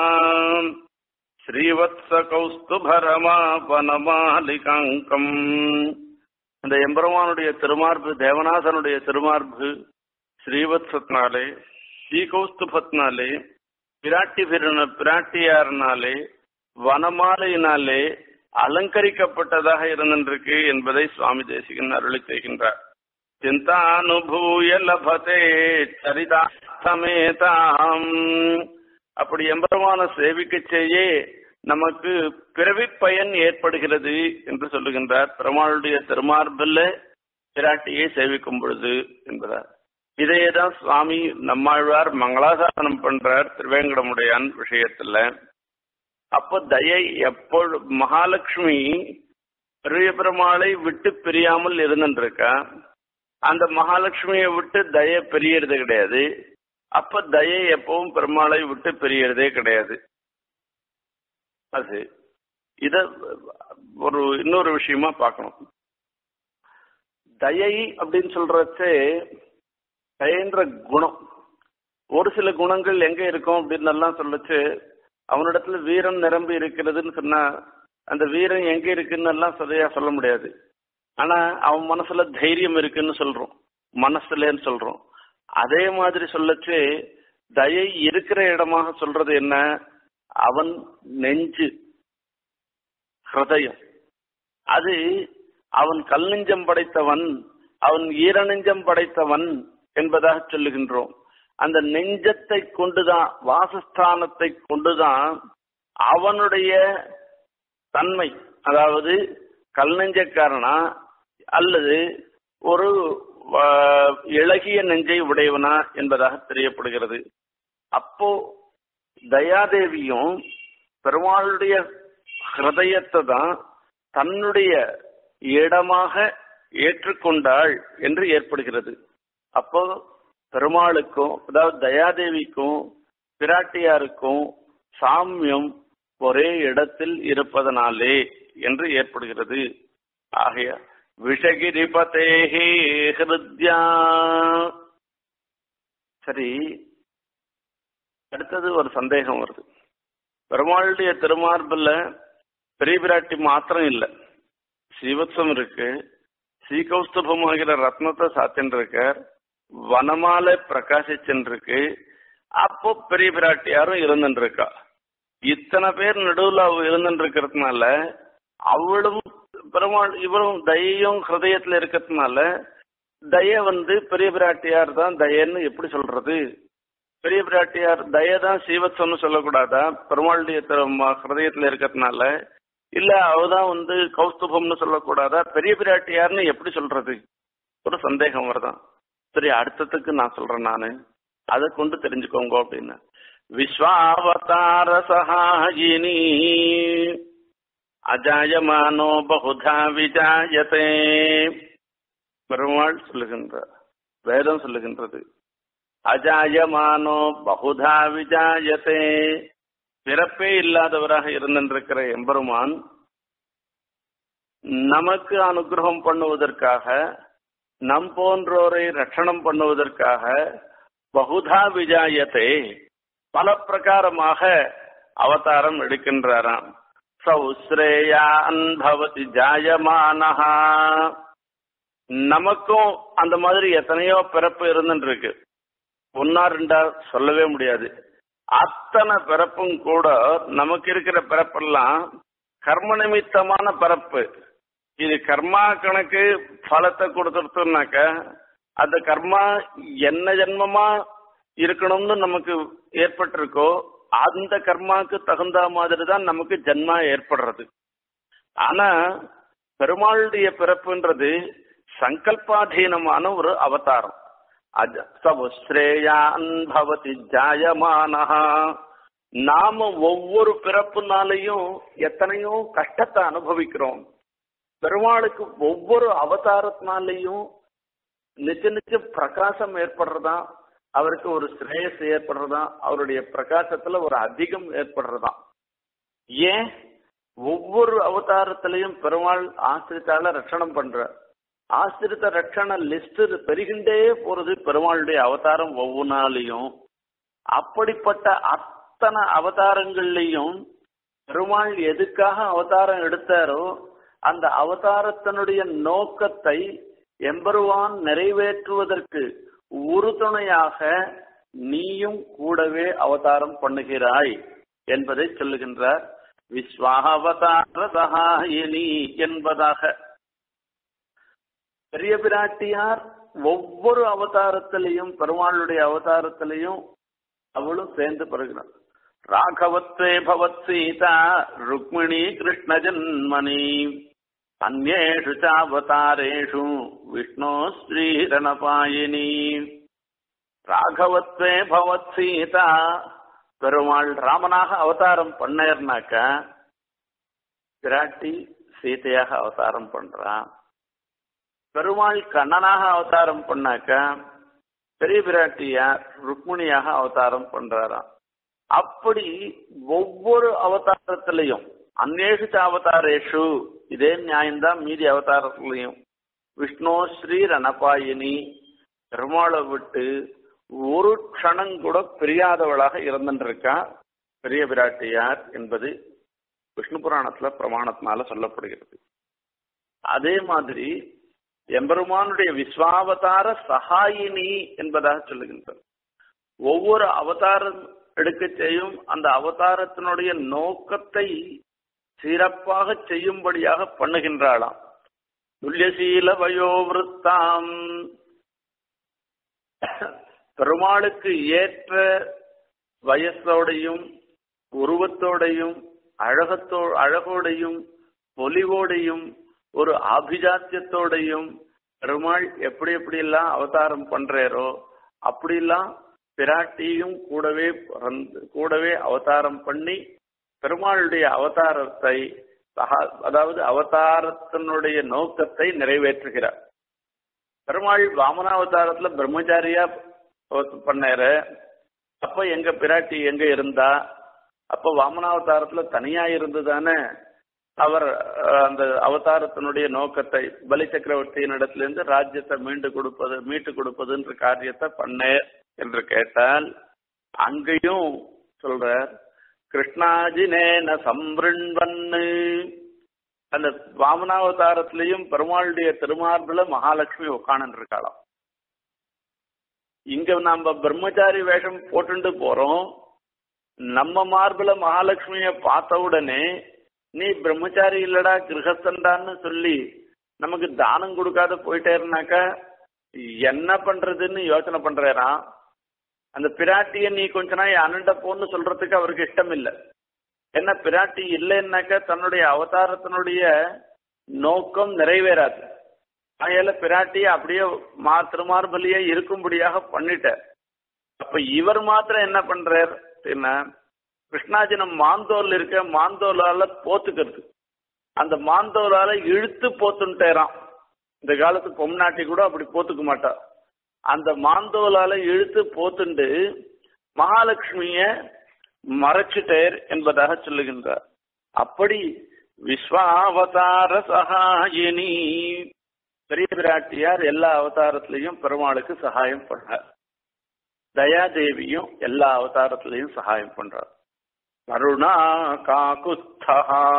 ஸ்ரீவத்ச கௌஸ்துபரமா வனமாலிகாங்கம் அந்த எம்பெருமானுடைய திருமார்பு தேவநாதனுடைய திருமார்பு ஸ்ரீவத்சத்தினாலே ஸ்ரீகௌஸ்துபத்தினாலே பிராட்டி பிரண பிராட்டியார்னாலே வனமாலையினாலே அலங்கரிக்கப்பட்டதாக இருந்திருக்கு என்பதை சுவாமி தேசிகன் அருளி செய்கின்றார் சிந்தானுபூய லபதே சரிதாசமேதாம் அப்படி எம்பெருமான சேவிக்க செய்யே நமக்கு பிறவி பயன் ஏற்படுகிறது என்று சொல்லுகின்றார் பெருமாளுடைய திருமார்பில் பிராட்டியை சேவிக்கும் பொழுது என்பதார் இதையேதான் சுவாமி நம்மாழ்வார் மங்களாசாசனம் பண்றார் திருவேங்கடமுடையான் விஷயத்துல அப்போ தயை எப்பொழு மகாலட்சுமி பெரிய பெருமாளை விட்டு பிரியாமல் இருந்துருக்கா அந்த மகாலட்சுமியை விட்டு தய பிரியறது கிடையாது அப்ப தயை எப்பவும் பெருமாளை விட்டு பிரியறதே கிடையாது அது இத ஒரு இன்னொரு விஷயமா பார்க்கணும் தயை அப்படின்னு சொல்றச்சே தயன்ற குணம் ஒரு சில குணங்கள் எங்க இருக்கும் அப்படின்னு எல்லாம் சொல்லச்சு அவனிடத்துல வீரம் நிரம்பி இருக்கிறதுன்னு சொன்னா அந்த வீரம் எங்க இருக்குன்னு எல்லாம் சரியா சொல்ல முடியாது ஆனா அவன் மனசுல தைரியம் இருக்குன்னு சொல்றோம் மனசுலன்னு சொல்றோம் அதே மாதிரி சொல்லச்சு தயை இருக்கிற இடமாக சொல்றது என்ன அவன் நெஞ்சு ஹிருதயம் அது அவன் கல் நெஞ்சம் படைத்தவன் அவன் ஈரநெஞ்சம் படைத்தவன் என்பதாக சொல்லுகின்றோம் அந்த நெஞ்சத்தை கொண்டுதான் வாசஸ்தானத்தை கொண்டுதான் அவனுடைய தன்மை அதாவது கல் நெஞ்சக்காரனா அல்லது ஒரு வ- இளகிய நெஞ்சை உடையவனா என்பதாக தெரியப்படுகிறது அப்போ தயாதேவியும் பெருமாளுடைய ஹிருதயத்தை தான் தன்னுடைய இடமாக ஏற்றுக்கொண்டாள் என்று ஏற்படுகிறது அப்போ பெருமாளுக்கும் அதாவது தயாதேவிக்கும் பிராட்டியாருக்கும் சாமியம் ஒரே இடத்தில் இருப்பதனாலே என்று ஏற்படுகிறது ஆகைய விஷகிரிபதேஹே ஹிருத்யா சரி அடுத்தது ஒரு சந்தேகம் வருது பெருமாளுடைய திருமார்பில் பெரிய பிராட்டி மாத்திரம் இல்லை ஸ்ரீவத்சம் இருக்கு ஸ்ரீகௌஸ்தபமாகிற ரத்னத்தை சாத்தின்னு இருக்கார் வனமாலை பிரகாசிச்சுன்னு இருக்கு அப்போ பெரிய பிராட்டியாரும் இருந்துட்டு இருக்கா இத்தனை பேர் நடுவில் அவ இருந்துட்டு இருக்கிறதுனால அவளும் பெருமாள் இவரும் தயையும் ஹிருதயத்துல இருக்கிறதுனால தய வந்து பெரிய பிராட்டியார் தான் தயன்னு எப்படி சொல்றது பெரிய பிராட்டியார் தய தான் சீவத்சம்னு சொல்லக்கூடாதா பெருமாளுடைய திரு- ம- ஹிருதயத்துல இருக்கிறதுனால இல்ல அவதான் வந்து கௌஸ்துபம்னு சொல்லக்கூடாதா பெரிய பிராட்டியார்னு எப்படி சொல்றது ஒரு சந்தேகம் வருதான் சரி அடுத்ததுக்கு நான் சொல்றேன் நானு அதை கொண்டு தெரிஞ்சுக்கோங்க அப்படின்னு விஸ்வாவதார சகாயினி அஜாயமானோ பகுதா விஜாயதே பெருமாள் சொல்லுகின்றார் வேதம் சொல்லுகின்றது அஜாயமானோ பகுதா விஜாயதே பிறப்பே இல்லாதவராக இருந்திருக்கிற எம்பெருமான் நமக்கு அனுகிரகம் பண்ணுவதற்காக நம் போன்றோரை ரட்சணம் பண்ணுவதற்காக பகுதா விஜாயத்தை பல பிரகாரமாக அவதாரம் எடுக்கின்றாராம் சௌஸ்ரேயான் பவதி ஜாயமானஹா நமக்கும் அந்த மாதிரி எத்தனையோ பிறப்பு இருந்துட்டு இருக்கு ஒன்னா ரெண்டா சொல்லவே முடியாது அத்தனை பிறப்பும் கூட நமக்கு இருக்கிற பிறப்பெல்லாம் கர்ம நிமித்தமான பிறப்பு இது கர்மா கணக்கு பலத்தை கொடுத்துருத்தோம்னாக்க அந்த கர்மா என்ன ஜென்மமா இருக்கணும்னு நமக்கு ஏற்பட்டிருக்கோ அந்த கர்மாக்கு தகுந்த மாதிரி தான் நமக்கு ஜென்மா ஏற்படுறது ஆனா பெருமாளுடைய பிறப்புன்றது சங்கல்பாதீனமான ஒரு அவதாரம் அஜ- சவுஸ்ரேயான் பவதி ஜாயமானஹா நாம ஒவ்வொரு பிறப்புனாலையும் எத்தனையோ கஷ்டத்தை அனுபவிக்கிறோம் பெருமாளுக்கு ஒவ்வொரு அவதாரத்தினாலையும் நிச்சய நிச்சய பிரகாசம் ஏற்படுறதா அவருக்கு ஒரு ஸ்ரேயஸ் ஏற்படுறதா அவருடைய பிரகாசத்துல ஒரு அதிகம் ஏற்படுறதா ஏன் ஒவ்வொரு அவதாரத்திலையும் பெருமாள் ஆசிரித்தால ரட்சணம் பண்ற ஆசிரித்த ரட்சண லிஸ்ட் பெருகின்றே போறது பெருமாளுடைய அவதாரம் ஒவ்வொன்றாலையும் அப்படிப்பட்ட அத்தனை அவதாரங்கள்லையும் பெருமாள் எதுக்காக அவதாரம் எடுத்தாரோ அந்த அவதாரத்தினுடைய நோக்கத்தை எம்பெருவான் நிறைவேற்றுவதற்கு உறுதுணையாக நீயும் கூடவே அவதாரம் பண்ணுகிறாய் என்பதை சொல்லுகின்றார் விஸ்வாவதார சகாயினி என்பதாக பெரிய பிராட்டியார் ஒவ்வொரு அவதாரத்திலையும் பெருமாளுடைய அவதாரத்திலையும் அவளும் சேர்ந்து பெறுகிறார் ராகவத்வே பவத் சீதா ருக்மிணி கிருஷ்ண ஜன்மணி அந்நேஷு சாவதாரேஷு விஷ்ணு ஸ்ரீரணபாயினி ராகவத்வே பவத் சீதா பெருமாள் ராமனாக அவதாரம் பண்ணேர்னாக்க பிராட்டி சீதையாக அவதாரம் பண்றான் பெருமாள் கண்ணனாக அவதாரம் பண்ணாக்க பெரிய பிராட்டியார் ருக்மிணியாக அவதாரம் பண்றாராம் அப்படி ஒவ்வொரு அவதாரத்திலையும் அந்நேஷு அவதாரேஷு இதே நியாயம்தான் மீதி அவதாரத்திலையும் விஷ்ணு ஸ்ரீ ரணபாயினி பெருமாளை விட்டு ஒரு க்ஷணம் கூட பிரியாதவளாக இருந்துருக்கா பெரிய பிராட்டியார் என்பது விஷ்ணு புராணத்துல பிரமாணத்தினால சொல்லப்படுகிறது அதே மாதிரி எம்பெருமானுடைய விஸ்வாவதார சகாயினி என்பதாக சொல்லுகின்றார் ஒவ்வொரு அவதாரம் எடுக்க செய்யும் அந்த அவதாரத்தினுடைய நோக்கத்தை சிறப்பாக செய்யும்படியாக பண்ணுகின்றாளாம் துல்லியசீல வயோவிருத்தாம் பெருமாளுக்கு ஏற்ற வயசோடையும் உருவத்தோடையும் அழகத்தோ அழகோடையும் பொலிவோடையும் ஒரு ஆபிஜாத்தியத்தோடையும் பெருமாள் எப்படி எப்படி எல்லாம் அவதாரம் பண்றாரோ அப்படிலாம் பிராட்டியும் கூடவே பிறந்து- கூடவே அவதாரம் பண்ணி பெருமாளுடைய அவதாரத்தை சகா- அதாவது அவதாரத்தினுடைய நோக்கத்தை நிறைவேற்றுகிறார் பெருமாள் வாமனாவதாரத்துல பிரம்மச்சாரியா பண்ணாரு அப்ப எங்க பிராட்டி எங்க இருந்தா அப்ப வாமனாவதாரத்துல தனியா இருந்துதானே அவர் அஹ், அந்த அவதாரத்தினுடைய நோக்கத்தை பலி சக்கரவர்த்தியின் இடத்திலிருந்து ராஜ்யத்தை மீண்டு கொடுப்பது மீட்டு கொடுப்பதுன்ற காரியத்தை பண்ணேர் என்று கேட்டால் அங்கேயும் சொல்றார் கிருஷ்ணாஜினேன சம்பிருண்வன்னு அந்த வாமனாவதாரத்திலையும் பெருமாளுடைய திருமார்புல மகாலட்சுமி உட்காந்து இருக்காளாம் இங்க நாம பிரம்மச்சாரி வேஷம் போட்டுட்டு போறோம் நம்ம மார்புல மகாலட்சுமிய பார்த்த உடனே நீ பிரம்மச்சாரி இல்லடா கிரகஸ்தன்டான்னு சொல்லி நமக்கு தானம் கொடுக்காத போயிட்டே இருந்தாக்கா என்ன பண்றதுன்னு யோசனை பண்றாராம் அந்த பிராட்டிய நீ கொஞ்ச நாள் அனண்ட போன்னு சொல்றதுக்கு அவருக்கு இஷ்டம் இல்லை என்ன பிராட்டி இல்லைன்னாக்கா தன்னுடைய அவதாரத்தினுடைய நோக்கம் நிறைவேறாது அதனால பிராட்டியை அப்படியே மா திருமார்பலியே இருக்கும்படியாக பண்ணிட்டார் அப்ப இவர் மாத்திரம் என்ன பண்றார் அப்படின்னா கிருஷ்ணாஜினம் மாந்தோல் இருக்க மாந்தோலால போத்துக்கிறது அந்த மாந்தோலால இழுத்து போத்துன்ட்டேராம் இந்த காலத்து பொம்நாட்டி கூட அப்படி போத்துக்க மாட்டா அந்த மாந்தோலால இழுத்து போத்துண்டு மகாலட்சுமிய மறைச்சிட்டேர் என்பதாக சொல்லுகின்றார் அப்படி விஸ்வாவதார சகாயினி பெரிய பிராட்டியார் எல்லா அவதாரத்திலையும் பெருமாளுக்கு சகாயம் பண்றார் தயாதேவியும் எல்லா அவதாரத்திலையும் சகாயம் பண்றார் கருணா காகுஸ்தா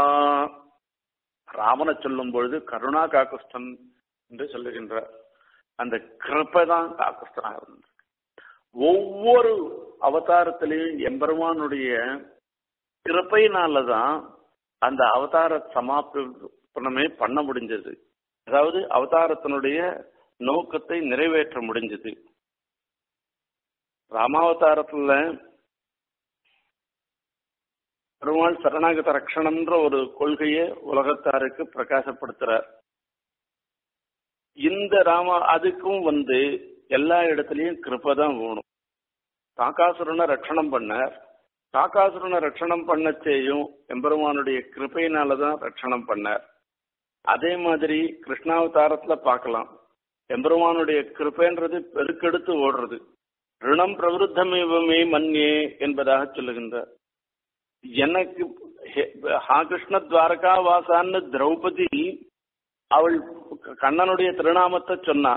ராமனை சொல்லும் பொழுது கருணா காகுஸ்தன் என்று சொல்லுகின்றார் அந்த கிருப்பை தான் காகுஸ்தனாக இருந்தது ஒவ்வொரு அவதாரத்திலையும் எம்பெருமானுடைய கிருப்பையினாலதான் அந்த அவதார சமாப்பனமே பண்ண முடிஞ்சது அதாவது அவதாரத்தினுடைய நோக்கத்தை நிறைவேற்ற முடிஞ்சது ராமாவதாரத்துல பெருமாள் சரணாகத ரக்ஷணம்ன்ற ஒரு கொள்கையை உலகத்தாருக்கு பிரகாசப்படுத்துறார் இந்த ராம அதுக்கும் வந்து எல்லா இடத்துலயும் கிருப்பை தான் வேணும் காக்காசுரனை ரட்சணம் பண்ணார் காக்காசுரனை ரட்சணம் பண்ணச்சேயும் எம்பெருமானுடைய கிருப்பையினாலதான் ரட்சணம் பண்ணார் அதே மாதிரி கிருஷ்ணாவதாரத்துல பார்க்கலாம் எம்பெருமானுடைய கிருப்பைன்றது பெருக்கெடுத்து ஓடுறது ரிணம் பிரவருத்தமேவமே மன்யே என்பதாக சொல்லுகின்றார் எனக்கு ஹே- ஹா கிருஷ்ண துவாரகா வாசான்னு திரௌபதி அவள் கண்ணனுடைய திருநாமத்தை சொன்னா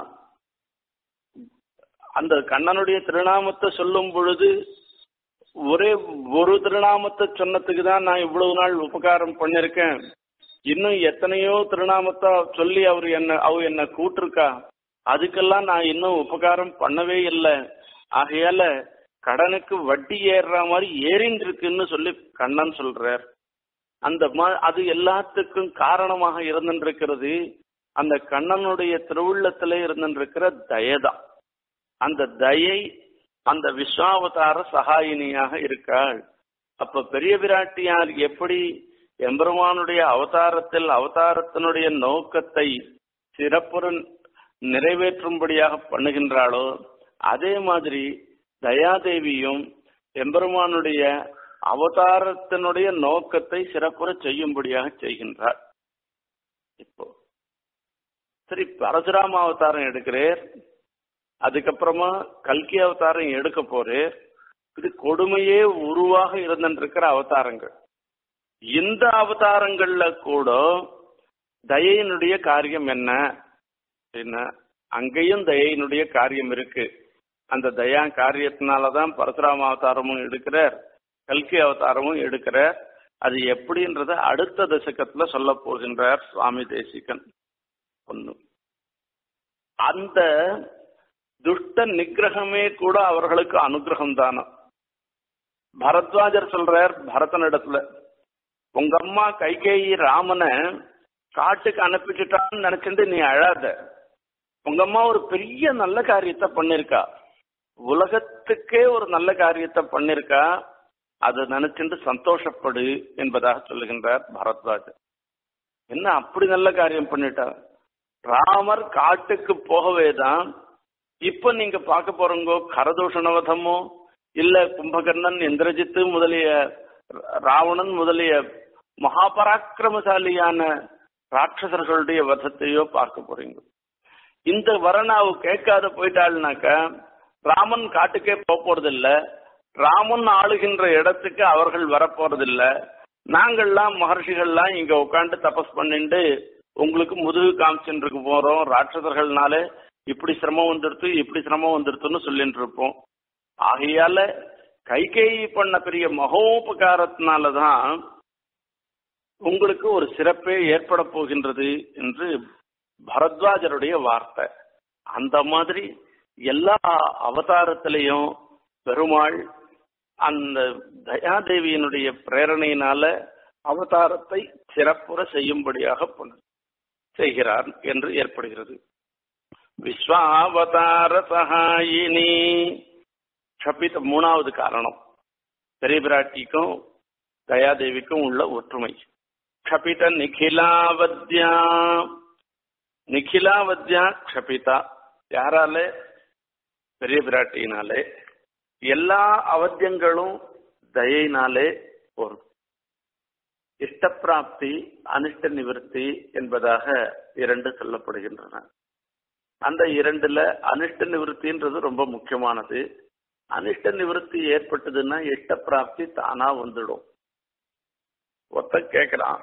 அந்த கண்ணனுடைய திருநாமத்தை சொல்லும் பொழுது ஒரே ஒரு திருநாமத்தை சொன்னதுக்கு தான் நான் இவ்வளவு நாள் உபகாரம் பண்ணிருக்கேன் இன்னும் எத்தனையோ திருநாமத்தை சொல்லி அவர் என்ன அவ என்ன கூட்டிருக்கா அதுக்கெல்லாம் நான் இன்னும் உபகாரம் பண்ணவே இல்லை ஆகையால கடனுக்கு வட்டி ஏறுற மாதிரி ஏறின்னு இருக்குன்னு சொல்லி கண்ணன் சொல்றார் அந்த மா- அது எல்லாத்துக்கும் காரணமாக இருந்திருக்கிறது அந்த கண்ணனுடைய திருவுள்ளத்திலே இருந்திருக்கிற தயதான் அந்த தயை அந்த விஸ்வாவதார சகாயினியாக இருக்காள் அப்ப பெரிய பிராட்டியார் எப்படி எம்பெருமானுடைய அவதாரத்தில் அவதாரத்தினுடைய நோக்கத்தை சிறப்புற நிறைவேற்றும்படியாக பண்ணுகின்றாளோ அதே மாதிரி தயாதேவியும் எம்பெருமானுடைய அவதாரத்தினுடைய நோக்கத்தை சிறப்புற செய்யும்படியாக செய்கின்றார் இப்போ சரி பரசுராம அவதாரம் எடுக்கிறேர் அதுக்கப்புறமா கல்கி அவதாரம் எடுக்க போறேர் இது கொடுமையே உருவாக இருந்திருக்கிற அவதாரங்கள் இந்த அவதாரங்கள்ல கூட தயையினுடைய காரியம் என்ன அப்படின்னா அங்கேயும் தயையினுடைய காரியம் இருக்கு அந்த தயா காரியத்தினாலதான் பரசுராம அவதாரமும் எடுக்கிறார் கல்கி அவதாரமும் எடுக்கிறார் அது எப்படின்றத அடுத்த தசகத்துல சொல்ல போகின்றார் சுவாமி தேசிகன் ஒண்ணு அந்த துஷ்ட நிகிரகமே கூட அவர்களுக்கு அனுகிரகம் தானே பரத்வாஜர் சொல்றார் பரதனிடத்துல உங்க அம்மா கைகேயி ராமனை காட்டுக்கு அனுப்பிச்சுட்டான்னு நினைச்சிட்டு நீ அழாத உங்க அம்மா ஒரு பெரிய நல்ல காரியத்தை பண்ணிருக்கா உலகத்துக்கே ஒரு நல்ல காரியத்தை பண்ணிருக்கா அதை நினைச்சிட்டு சந்தோஷப்படு என்பதாக சொல்லுகின்றார் பரத்வாஜர் என்ன அப்படி நல்ல காரியம் பண்ணிட்டா ராமர் காட்டுக்கு போகவே தான் இப்ப நீங்க பார்க்க போறவங்க கரதூஷணவதமோ இல்ல கும்பகர்ணன் இந்திரஜித்து முதலிய ராவணன் முதலிய மகாபராக்கிரமசாலியான ராட்சசர்களுடைய வதத்தையோ பார்க்க போறீங்க இந்த வரணாவு கேட்காத போயிட்டாள்னாக்க ராமன் காட்டுக்கே போக போறதில்ல ராமன் ஆளுகின்ற இடத்துக்கு அவர்கள் வரப்போறதில்ல நாங்கள்லாம் மகர்ஷிகள்லாம் இங்க உட்காந்து தபஸ் பண்ணிட்டு உங்களுக்கு முதுகு காமிச்சுட்டு போறோம் ராட்சசர்கள்னால இப்படி சிரமம் வந்துடுத்து இப்படி சிரமம் வந்துடுத்துன்னு சொல்லிட்டு இருப்போம் ஆகையால கைகேயி பண்ண பெரிய மகோபகாரத்தினாலதான் உங்களுக்கு ஒரு சிறப்பே ஏற்பட போகின்றது என்று பரத்வாஜருடைய வார்த்தை அந்த மாதிரி எல்லா அவதாரத்திலையும் பெருமாள் அந்த தயாதேவியினுடைய பிரேரணையினால அவதாரத்தை சிறப்புற செய்யும்படியாக செய்கிறார் என்று ஏற்படுகிறது விஸ்வாவதார சகாயினி கபித மூணாவது காரணம் பெரிய பிராட்டிக்கும் தயாதேவிக்கும் உள்ள ஒற்றுமை கபித நிகிலாவத்யா நிகிலாவத்யா கபிதா யாரால பெரிய பிராட்டியினாலே எல்லா அவத்தியங்களும் தயினாலே ஒரு இஷ்டப்பிராப்தி அனிஷ்ட நிவர்த்தி என்பதாக இரண்டு சொல்லப்படுகின்றன அந்த இரண்டுல அனிஷ்ட நிவர்த்தின்றது ரொம்ப முக்கியமானது அனிஷ்ட நிவர்த்தி ஏற்பட்டதுன்னா இஷ்ட பிராப்தி தானா வந்துடும் ஒத்த கேட்கிறான்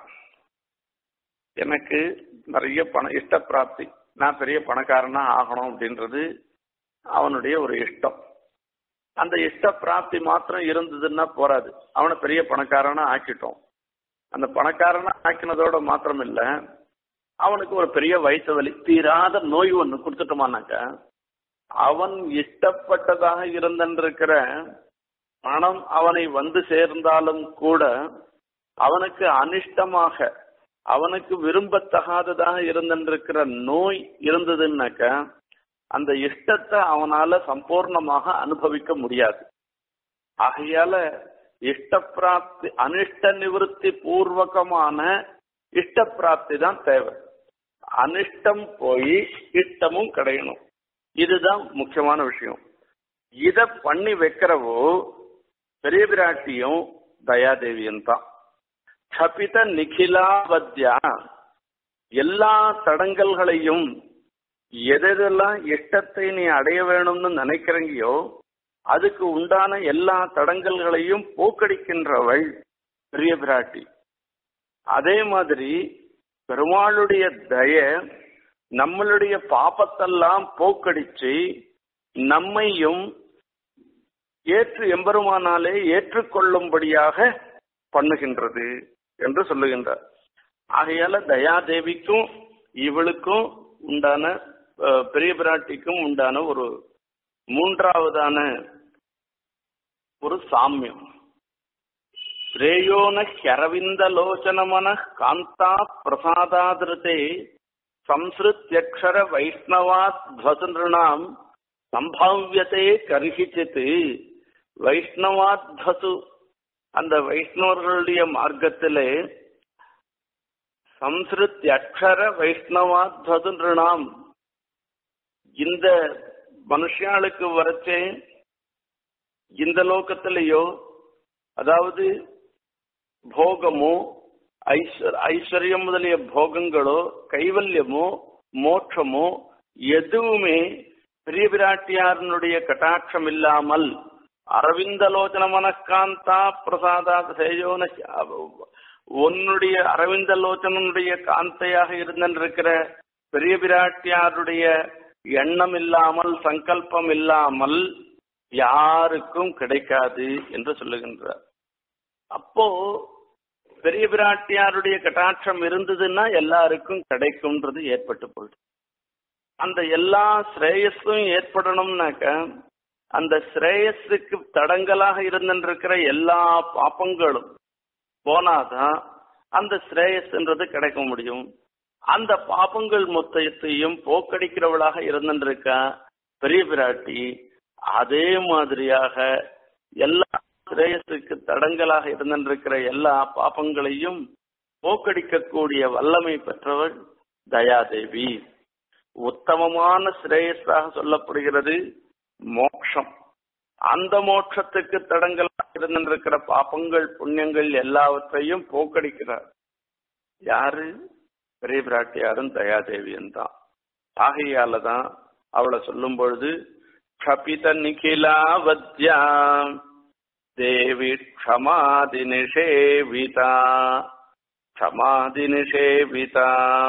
எனக்கு நிறைய பண இஷ்ட பிராப்தி நான் பெரிய பணக்காரனா ஆகணும் அப்படின்றது அவனுடைய ஒரு இஷ்டம் அந்த இஷ்ட பிராப்தி மாத்திரம் இருந்ததுன்னா போராது அவனை பெரிய பணக்காரனா ஆக்கிட்டோம் அந்த பணக்காரனா ஆக்கினதோட மாத்திரம் இல்ல அவனுக்கு ஒரு பெரிய வயசு வலி தீராத நோய் ஒண்ணு கொடுத்துட்டோமானாக்க அவன் இஷ்டப்பட்டதாக இருந்திருக்கிற பணம் அவனை வந்து சேர்ந்தாலும் கூட அவனுக்கு அனிஷ்டமாக அவனுக்கு விரும்பத்தகாததாக இருந்திருக்கிற நோய் இருந்ததுன்னாக்க அந்த இஷ்டத்தை அவனால சம்பூர்ணமாக அனுபவிக்க முடியாது ஆகையால இஷ்ட பிராப்தி அனிஷ்ட நிவர்த்தி பூர்வகமான இஷ்ட பிராப்தி தான் தேவை அனிஷ்டம் போய் இஷ்டமும் கிடையணும் இதுதான் முக்கியமான விஷயம் இத பண்ணி வைக்கிறவோ பெரிய பிராட்டியும் தயாதேவியும் தான் கபித நிகிலாவத்யா எல்லா தடங்கல்களையும் எதெல்லாம் இஷ்டத்தை நீ அடைய வேணும்னு நினைக்கிறீங்கயோ அதுக்கு உண்டான எல்லா தடங்கல்களையும் போக்கடிக்கின்றவள் பெரிய பிராட்டி அதே மாதிரி பெருமாளுடைய தய நம்மளுடைய பாப்பத்தெல்லாம் போக்கடிச்சு நம்மையும் ஏற்று எம்பெருமானாலே ஏற்றுக்கொள்ளும்படியாக பண்ணுகின்றது என்று சொல்லுகின்றார் ஆகையால தயாதேவிக்கும் இவளுக்கும் உண்டான பெரிய பிராட்டிக்கும் உண்டான ஒரு மூன்றாவதான ஒரு சாமியம் ஸ்ரேயோன ஹரவிந்தலோச்சனமன காந்தா பிரசாதாதிருத்தே சம்ஸ்ருத்யக்ஷர வைஷ்ணவாத் துவசுநாம் சம்பாவியதே கருகிச்சித் வைஷ்ணவாத் துவசு அந்த வைஷ்ணவர்களுடைய மார்க்கத்திலே சம்ஸ்ருத் அக்ஷர வைஷ்ணவாத்வதுநாம் இந்த மனுஷாளுக்கு வரச்சே இந்த லோகத்திலேயோ அதாவது போகமோ ஐஸ்வர் ஐஸ்வர்யம் முதலிய போகங்களோ கைவல்யமோ மோட்சமோ எதுவுமே பெரிய பிராட்டியாரனுடைய கட்டாட்சம் இல்லாமல் அரவிந்தலோச்சன மனக்காந்தா பிரசாதா சேயோன உன்னுடைய அரவிந்தலோச்சனுடைய காந்தையாக இருந்திருக்கிற பெரிய பிராட்டியாருடைய எண்ணம் இல்லாமல் சங்கல்பம் இல்லாமல் யாருக்கும் கிடைக்காது என்று சொல்லுகின்றார் அப்போ பெரிய பிராட்டியாருடைய கட்டாட்சம் இருந்ததுன்னா எல்லாருக்கும் கிடைக்கும்ன்றது ஏற்பட்டு போயிடும் அந்த எல்லா ஸ்ரேயஸும் ஏற்படணும்னாக்க அந்த ஸ்ரேயஸுக்கு தடங்கலாக இருந்திருக்கிற எல்லா பாப்பங்களும் போனாதான் அந்த ஸ்ரேயஸ்ன்றது கிடைக்க முடியும் அந்த பாப்பங்கள் மொத்தத்தையும் போக்கடிக்கிறவளாக இருந்திருக்கா பெரிய பிராட்டி அதே மாதிரியாக எல்லா ஸ்ரேயஸுக்கு தடங்கலாக இருந்திருக்கிற எல்லா பாப்பங்களையும் போக்கடிக்கக்கூடிய வல்லமை பெற்றவள் தயாதேவி உத்தமமான சிரேயஸாக சொல்லப்படுகிறது மோக்ஷம் அந்த மோட்சத்துக்கு தடங்களாக இருந்திருக்கிற பாப்பங்கள் புண்ணியங்கள் எல்லாவற்றையும் போக்கடிக்கிறார் யாரு பெரிய பிராட்டியாரும் தயாதேவியும் தான் ஆகையால தான் அவளை சொல்லும் பொழுது கபித நிகிலாவத்யா தேவி க்ஷமாதி நிஷேவிதா க்ஷமாதி நிஷேவிதா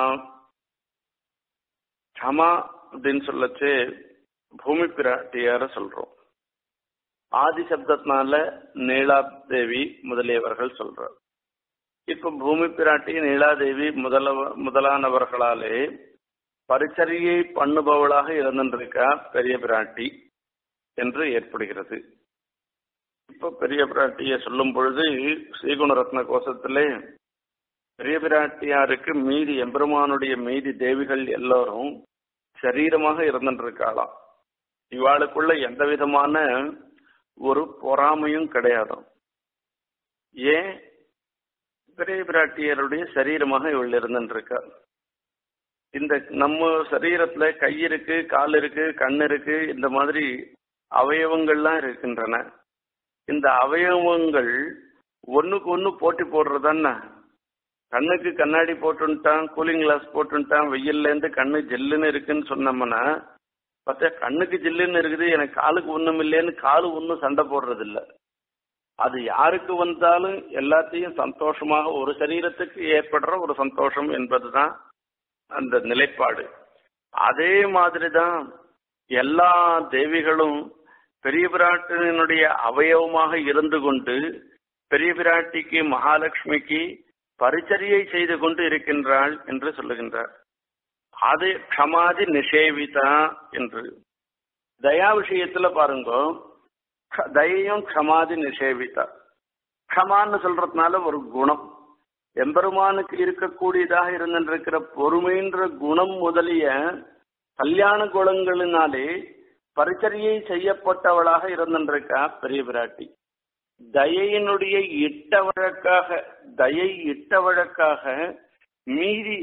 க்ஷமா அப்படின்னு சொல்லச்சு பூமி பிராட்டியார சொல்றோம் ஆதி சப்தத்தினால நீலாதேவி முதலியவர்கள் சொல்றார் இப்ப பூமி பிராட்டி நீலாதேவி முதல முதலானவர்களாலே பரிச்சரியை பண்ணுபவளாக இருந்திருக்கா பெரிய பிராட்டி என்று ஏற்படுகிறது இப்ப பெரிய பிராட்டிய சொல்லும் பொழுது ஸ்ரீகுண ரத்ன கோஷத்திலே பெரிய பிராட்டியாருக்கு மீதி எம்பெருமானுடைய மீதி தேவிகள் எல்லாரும் சரீரமாக இருந்துருக்காளாம் இவாளுக்குள்ள எந்த விதமான ஒரு பொறாமையும் கிடையாதாம் ஏன் பெரிய பிராட்டியருடைய சரீரமாக இவள் இருந்துருக்கா இந்த நம்ம சரீரத்துல கை இருக்கு கால் இருக்கு கண் இருக்கு இந்த மாதிரி அவயவங்கள்லாம் இருக்கின்றன இந்த அவயவங்கள் ஒண்ணுக்கு ஒண்ணு போட்டி போடுறதானே கண்ணுக்கு கண்ணாடி போட்டுட்டான் கூலிங் கிளாஸ் போட்டுட்டான் வெயில்ல இருந்து கண்ணு ஜெல்லுன்னு இருக்குன்னு சொன்னோம்னா பார்த்தா கண்ணுக்கு ஜில்லுன்னு இருக்குது எனக்கு காலுக்கு ஒண்ணும் இல்லைன்னு காலு ஒன்றும் சண்டை போடுறது இல்ல அது யாருக்கு வந்தாலும் எல்லாத்தையும் சந்தோஷமாக ஒரு சரீரத்துக்கு ஏற்படுற ஒரு சந்தோஷம் என்பதுதான் அந்த நிலைப்பாடு அதே மாதிரிதான் எல்லா தேவிகளும் பெரிய பிராட்டினுடைய அவயவமாக இருந்து கொண்டு பெரிய பிராட்டிக்கு மகாலட்சுமிக்கு பரிச்சரியை செய்து கொண்டு இருக்கின்றாள் என்று சொல்லுகின்றார் அது க்ஷமாதி நிஷேவிதா என்று தயா விஷயத்துல பாருங்க தயையும் க்ஷமாதி நிஷேவிதா க்ஷமான்னு சொல்றதுனால ஒரு குணம் எம்பெருமானுக்கு இருக்கக்கூடியதாக இருந்திருக்கிற பொறுமைன்ற குணம் முதலிய கல்யாண குணங்களினாலே பரிச்சரியை செய்யப்பட்டவளாக இருந்திருக்கா பெரிய பிராட்டி தயையினுடைய இட்ட வழக்காக தயை இட்ட வழக்காக மீதி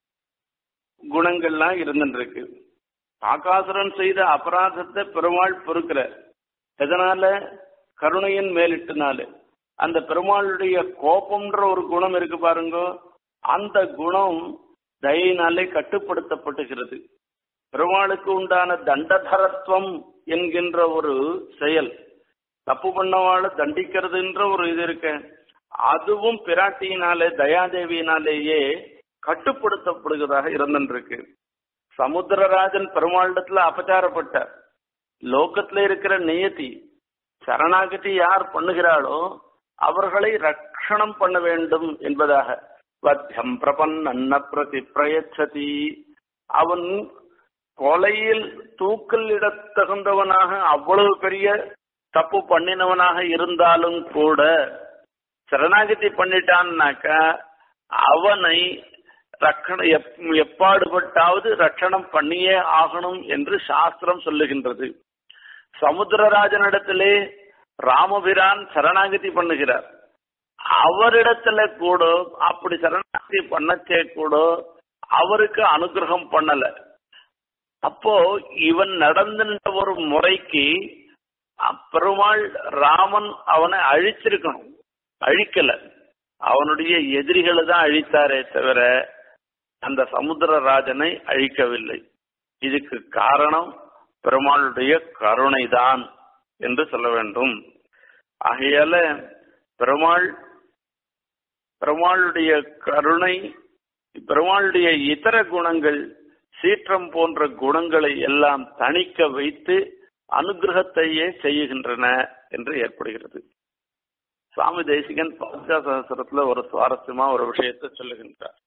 குணங்கள்லாம் இருந்துருக்கு ஆகாசுரன் செய்த அபராதத்தை பெருமாள் பொறுக்கிற எதனால கருணையின் மேலிட்டுனால அந்த பெருமாளுடைய கோபம்ன்ற ஒரு குணம் இருக்கு பாருங்க அந்த குணம் தயினாலே கட்டுப்படுத்தப்பட்டுகிறது பெருமாளுக்கு உண்டான தண்டதரத்துவம் என்கின்ற ஒரு செயல் தப்பு பண்ணவாழ தண்டிக்கிறதுன்ற ஒரு இது இருக்க அதுவும் பிராட்டியினாலே தயாதேவியினாலேயே கட்டுப்படுத்தப்படுகிறதாக இருந்திருக்கு சமுத்திரராஜன் பெருமாளிடத்துல அபச்சாரப்பட்டார் லோகத்துல இருக்கிற நியதி சரணாகதி யார் பண்ணுகிறாளோ அவர்களை ரட்சணம் பண்ண வேண்டும் என்பதாக வத்தியம் பிரபன்ன பிரதி பிரயச்சதி அவன் கொலையில் தூக்கல் இடத்தகுந்தவனாக அவ்வளவு பெரிய தப்பு பண்ணினவனாக இருந்தாலும் கூட சரணாகதி பண்ணிட்டான்னாக்கா அவனை ரக்கண எப்பாடுபட்டாவது ரட்சணம் பண்ணியே ஆகணும் என்று சாஸ்திரம் சொல்லுகின்றது சமுத்திரராஜனிடத்திலே ராமபிரான் சரணாகதி பண்ணுகிறார் அவரிடத்துல கூட அப்படி சரணாகதி பண்ணச்சே கூட அவருக்கு அனுகிரகம் பண்ணல அப்போ இவன் நடந்த ஒரு முறைக்கு பெருமாள் ராமன் அவனை அழிச்சிருக்கணும் அழிக்கல அவனுடைய எதிரிகளை தான் அழித்தாரே தவிர அந்த சமுத்திரராஜனை அழிக்கவில்லை இதுக்கு காரணம் பெருமாளுடைய கருணைதான் என்று சொல்ல வேண்டும் ஆகையால பெருமாள் பெருமாளுடைய கருணை பெருமாளுடைய இதர குணங்கள் சீற்றம் போன்ற குணங்களை எல்லாம் தணிக்க வைத்து அனுகிரகத்தையே செய்யுகின்றன என்று ஏற்படுகிறது சுவாமி தேசிகன் பாஞ்சாசகரத்துல ஒரு சுவாரஸ்யமா ஒரு விஷயத்தை சொல்லுகின்றார்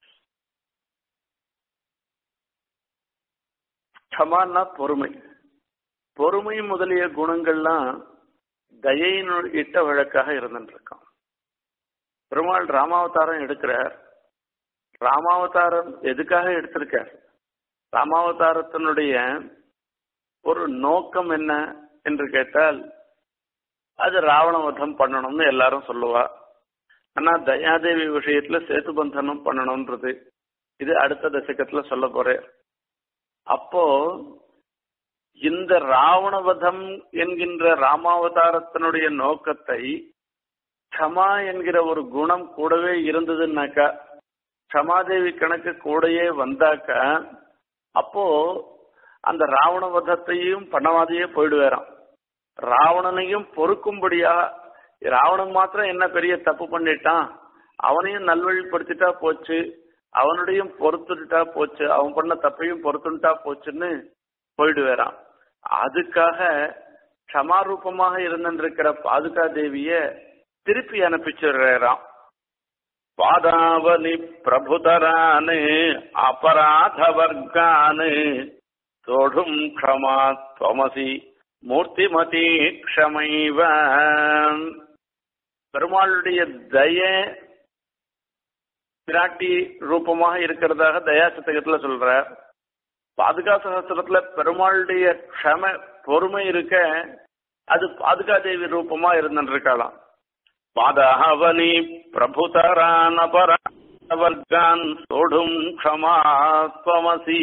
க்ஷமான்னா பொறுமை பொறுமை முதலிய குணங்கள்லாம் தயையின் இட்ட வழக்காக இருந்துருக்கான் பெருமாள் ராமாவதாரம் எடுக்கிறார் ராமாவதாரம் எதுக்காக எடுத்திருக்கார் ராமாவதாரத்தினுடைய ஒரு நோக்கம் என்ன என்று கேட்டால் அது ராவண வதம் பண்ணணும்னு எல்லாரும் சொல்லுவா ஆனா தயாதேவி விஷயத்துல சேத்து பந்தனம் பண்ணணும்ன்றது இது அடுத்த தசகத்துல சொல்ல போறேன் அப்போ இந்த ராவணவதம் என்கின்ற ராமாவதாரத்தினுடைய நோக்கத்தை க்ஷமா என்கிற ஒரு குணம் கூடவே இருந்ததுன்னாக்கா க்ஷமாதேவி கணக்கு கூடயே வந்தாக்கா அப்போ அந்த ராவணவதத்தையும் பண்ணவாதையே போயிடுவாராம் ராவணனையும் பொறுக்கும்படியா ராவணன் மாத்திரம் என்ன பெரிய தப்பு பண்ணிட்டான் அவனையும் நல்வழிப்படுத்திட்டா போச்சு அவனுடையும் பொறுத்துட்டா போச்சு அவன் பண்ண தப்பையும் பொறுத்துட்டா போச்சுன்னு போயிடுவாராம் அதுக்காக க்ஷமாரூபமாக இருந்திருக்கிற பாதுகா தேவிய திருப்பி அனுப்பிச்சுடுறாராம் பாதாவனி பிரபுதரானு அபராத வர்க்கானு தோடும் க்ஷமா துவமசி மூர்த்திமதி க்ஷமைவ பெருமாளுடைய தய பிராட்டி ரூபமாக இருக்கிறதாக தயா சதகத்துல சொல்ற பாதுகா சகஸ்திரத்துல பெருமாளுடைய க்ஷம பொறுமை இருக்க அது பாதுகா தேவி ரூபமா இருந்துருக்கலாம் பாதாவனி பிரபுதரான் அபராவர்கான் சோடும் க்ஷமாத்வமசி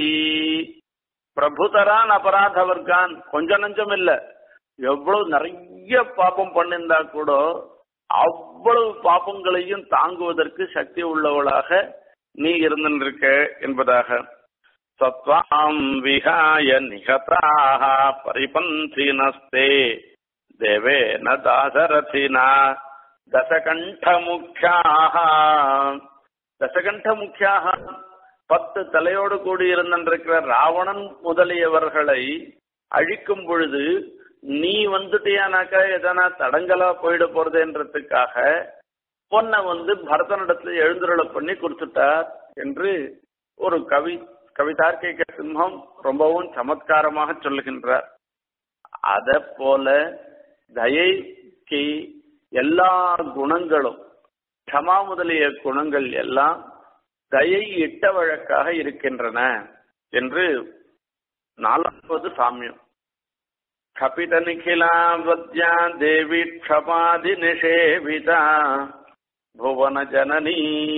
பிரபுதரான் அபராத வர்க்கான் கொஞ்சம் நஞ்சம் இல்ல எவ்வளவு நிறைய பாப்பம் பண்ணிருந்தா கூட அவ்வளவு பாப்பங்களையும் தாங்குவதற்கு சக்தி உள்ளவளாக நீ இருந்திருக்க என்பதாக சத்வாம் விஹாய நிகதாக பரிபந்தினஸ்தே தேவேன தாசரதினா தசகண்ட முக்கியாக தசகண்ட முக்கியாக பத்து தலையோடு கூடி இருந்திருக்கிற ராவணன் முதலியவர்களை அழிக்கும் பொழுது நீ வந்துட்டியானாக்கா எதனா தடங்கலா போயிட போறதுன்றதுக்காக பொன்னை வந்து பரதனிடத்துல எழுந்துருள பண்ணி கொடுத்துட்டார் என்று ஒரு கவி கவிதார்க்கிக சிம்மம் ரொம்பவும் சமத்காரமாக சொல்லுகின்றார் அத போல தயைக்கு எல்லா குணங்களும் க்ஷமா முதலிய குணங்கள் எல்லாம் தயை இட்ட வழக்காக இருக்கின்றன என்று நாலாவது சாமியம் கபித நிகிலாவத்யா தேவி க்ஷபாதி நிஷேவிதா புவன ஜனனி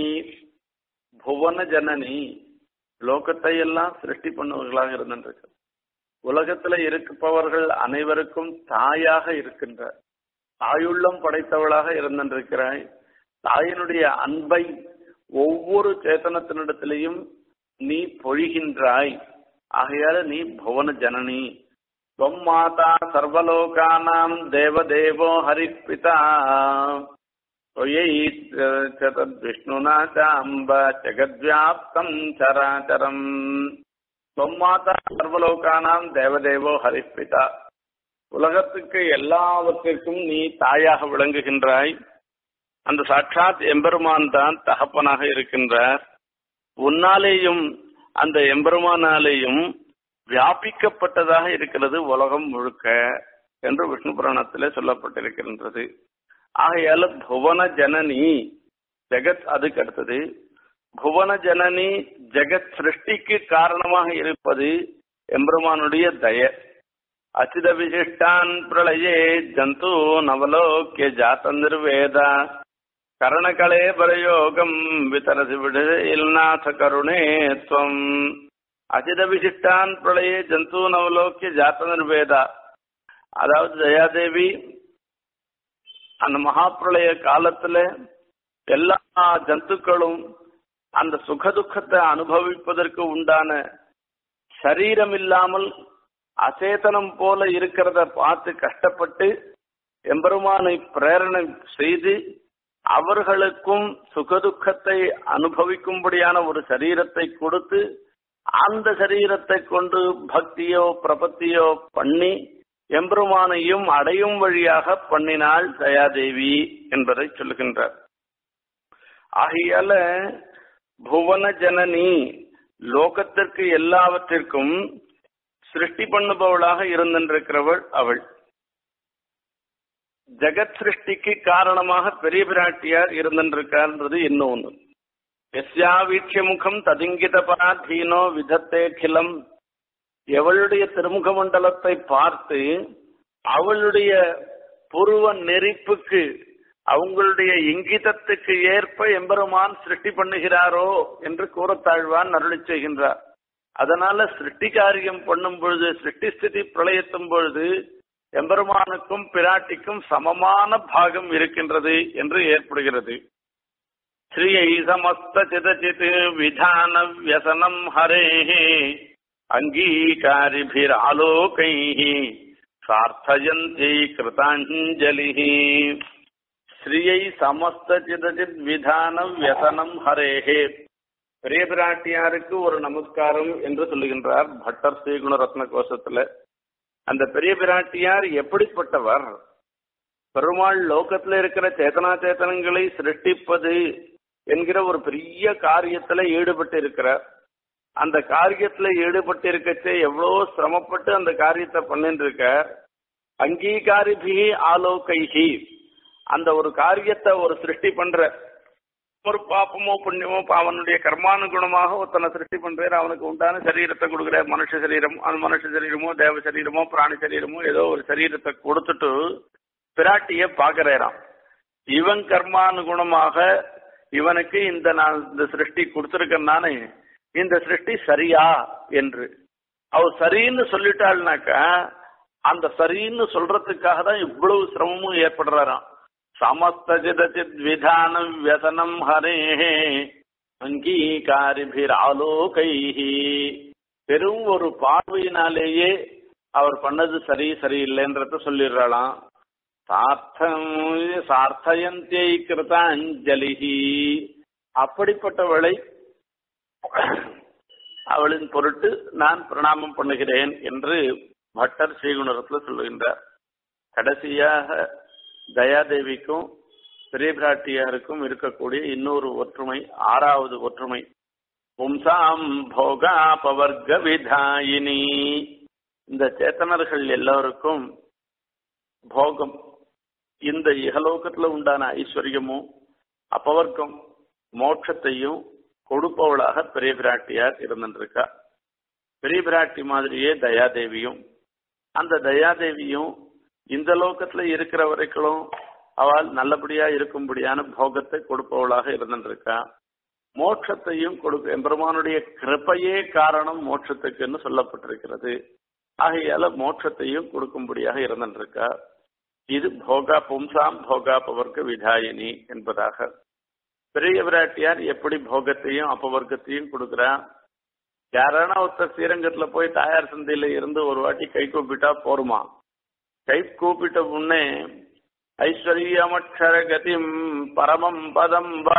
புவன ஜனனி லோகத்தை எல்லாம் சிருஷ்டி பண்ணுவர்களாக இருந்திருக்கு உலகத்துல இருப்பவர்கள் அனைவருக்கும் தாயாக இருக்கின்றார் தாயுள்ளம் படைத்தவளாக இருந்திருக்கிறாய் தாயினுடைய அன்பை ஒவ்வொரு சேத்தனத்தினிடத்திலையும் நீ பொழிகின்றாய் ஆகையால நீ புவன ஜனனி त्वं माता सर्वलोकानां देवदेवो हरिपिता त्वयै च तद्विष्णुना चाम्ब जगद्व्याप्तं चराचरम् त्वं माता सर्वलोकानां தேவதேவோ ஹரிப்பிதா உலகத்துக்கு எல்லாவற்றிற்கும் நீ தாயாக விளங்குகின்றாய் அந்த சாட்சாத் எம்பெருமான் தான் தகப்பனாக இருக்கின்றார் உன்னாலேயும் அந்த எம்பெருமானாலேயும் வியாபிக்கப்பட்டதாக இருக்கிறது உலகம் முழுக்க என்று விஷ்ணு புராணத்திலே சொல்லப்பட்டிருக்கின்றது ஆகையால புவன ஜனனி ஜெகத் அதுக்கு அடுத்தது புவன ஜனனி ஜெகத் சிருஷ்டிக்கு காரணமாக இருப்பது எம்பெருமானுடைய தய அச்சித விசிஷ்டான் பிரளயே ஜந்து நவலோக்கிய ஜாத நிர்வேத கரணகளே பரயோகம் விதரசி விடுநாத கருணே துவம் அஜித விசிஷ்டான் பிரளயே ஜந்து நவலோக்கிய ஜாத்த நிர்வேதா அதாவது தயாதேவி அந்த மகாபிரளய காலத்துல எல்லா ஜந்துக்களும் அந்த சுகதுக்கத்தை அனுபவிப்பதற்கு உண்டான சரீரம் இல்லாமல் அசேதனம் போல இருக்கிறத பார்த்து கஷ்டப்பட்டு எம்பெருமானை பிரேரணை செய்து அவர்களுக்கும் சுகதுக்கத்தை அனுபவிக்கும்படியான ஒரு சரீரத்தை கொடுத்து அந்த சரீரத்தை கொண்டு பக்தியோ பிரபத்தியோ பண்ணி எம்பெருமானையும் அடையும் வழியாக பண்ணினாள் தயாதேவி என்பதை சொல்லுகின்றார் ஆகையால புவன ஜனனி லோகத்திற்கு எல்லாவற்றிற்கும் சிருஷ்டி பண்ணுபவளாக இருந்திருக்கிறவள் அவள் ஜெகத் சிருஷ்டிக்கு காரணமாக பெரிய பிராட்டியார் இருந்திருக்கார்ன்றது இன்னும் ஒன்று எஸ்யா வீட்சிய முகம் ததிங்கித பராதீனோ விதத்தேகிலம் எவளுடைய திருமுக மண்டலத்தை பார்த்து அவளுடைய புருவ நெறிப்புக்கு அவங்களுடைய இங்கிதத்துக்கு ஏற்ப எம்பெருமான் சிருஷ்டி பண்ணுகிறாரோ என்று கூறத்தாழ்வான் அருளி செய்கின்றார் அதனால சிருஷ்டி காரியம் பண்ணும் பொழுது சிருஷ்டி ஸ்திதி பிரளயத்தும் பொழுது எம்பெருமானுக்கும் பிராட்டிக்கும் சமமான பாகம் இருக்கின்றது என்று ஏற்படுகிறது ஸ்ரீயை சமஸ்த சிதச்சித் விதான வியசனம் ஹரேஹே அங்கீகாரிபிராலோகைः சார்த்தயந்தி கிருதாஞ்சலிः ஸ்ரீயை சமஸ்த சிதச்சித் விதான வியசனம் ஹரேஹே பெரிய பிராட்டியாருக்கு ஒரு நமஸ்காரம் என்று சொல்லுகின்றார் பட்டர் ஸ்ரீகுண ரத்ன கோஷத்துல அந்த பெரிய பிராட்டியார் எப்படிப்பட்டவர் பெருமாள் லோகத்துல இருக்கிற சேதனா சேத்தனங்களை சிருஷ்டிப்பது என்கிற ஒரு பெரிய காரியத்துல ஈடுபட்டு இருக்கிறார் அந்த காரியத்துல ஈடுபட்டு இருக்கச்சே எவ்வளோ சிரமப்பட்டு அந்த காரியத்தை பண்ணிட்டு இருக்க அங்கீகாரிபி ஆலோகைகி அந்த ஒரு காரியத்தை ஒரு சிருஷ்டி பண்ற ஒரு பாப்பமோ புண்ணியமோ அவனுடைய கர்மானுகுணமாக ஒருத்தனை சிருஷ்டி பண்றாரு அவனுக்கு உண்டான சரீரத்தை கொடுக்குற மனுஷ சரீரம் அந்த மனுஷ சரீரமோ தேவ சரீரமோ பிராணி சரீரமோ ஏதோ ஒரு சரீரத்தை கொடுத்துட்டு பிராட்டிய பாக்குறாராம் இவன் கர்மானுகுணமாக இவனுக்கு இந்த நான் இந்த சிருஷ்டி கொடுத்துருக்கேன் நானே இந்த சிருஷ்டி சரியா என்று அவ சரின்னு சொல்லிட்டாள்னாக்கா அந்த சரின்னு சொல்றதுக்காக தான் இவ்வளவு சிரமமும் ஏற்படுறாராம் சமஸ்தஜிதச்சித் விதானம் வியசனம் ஹரேஹே அங்கீகாரிபிர் ஆலோகைஹி பெரும் ஒரு பார்வையினாலேயே அவர் பண்ணது சரி சரியில்லைன்றத சொல்லிடுறாளாம் சார்த்தம் சார்த்தயந்தியை கிருத அஞ்சலிஹி அப்படிப்பட்டவளை அவளின் பொருட்டு நான் பிரணாமம் பண்ணுகிறேன் என்று பட்டர் ஸ்ரீகுணரத்தில் சொல்லுகின்றார் கடைசியாக தயாதேவிக்கும் பெரிய பிராட்டியாருக்கும் இருக்கக்கூடிய இன்னொரு ஒற்றுமை ஆறாவது ஒற்றுமை பும்சாம் போகாபவர்க விதாயினி இந்த சேத்தனர்கள் எல்லோருக்கும் போகம் இந்த இகலோகத்துல உண்டான ஐஸ்வர்யமும் அப்பவர்க்கம் மோட்சத்தையும் கொடுப்பவளாக பெரிய பிராட்டியார் இருந்துருக்கா பெரிய பிராட்டி மாதிரியே தயாதேவியும் அந்த தயாதேவியும் இந்த லோகத்துல இருக்கிற வரைக்கும் அவள் நல்லபடியா இருக்கும்படியான போகத்தை கொடுப்பவளாக இருந்துருக்கா மோட்சத்தையும் கொடுக்க எம்பெருமானுடைய கிருப்பையே காரணம் மோட்சத்துக்குன்னு சொல்லப்பட்டிருக்கிறது ஆகையால மோட்சத்தையும் கொடுக்கும்படியாக இருந்துருக்கா இது போகா பும்சாம் போகா பவர்க்க விதாயினி என்பதாக பெரிய விராட்டியார் எப்படி போகத்தையும் அப்பவர்க்கத்தையும் கொடுக்குறா யாரான ஒருத்தர் ஸ்ரீரங்கத்துல போய் தாயார் சந்தையில இருந்து ஒரு வாட்டி கை கூப்பிட்டா போருமா கை கூப்பிட்ட முன்னே ஐஸ்வர்யமக்ஷர கதிம் பரமம் பதம் வா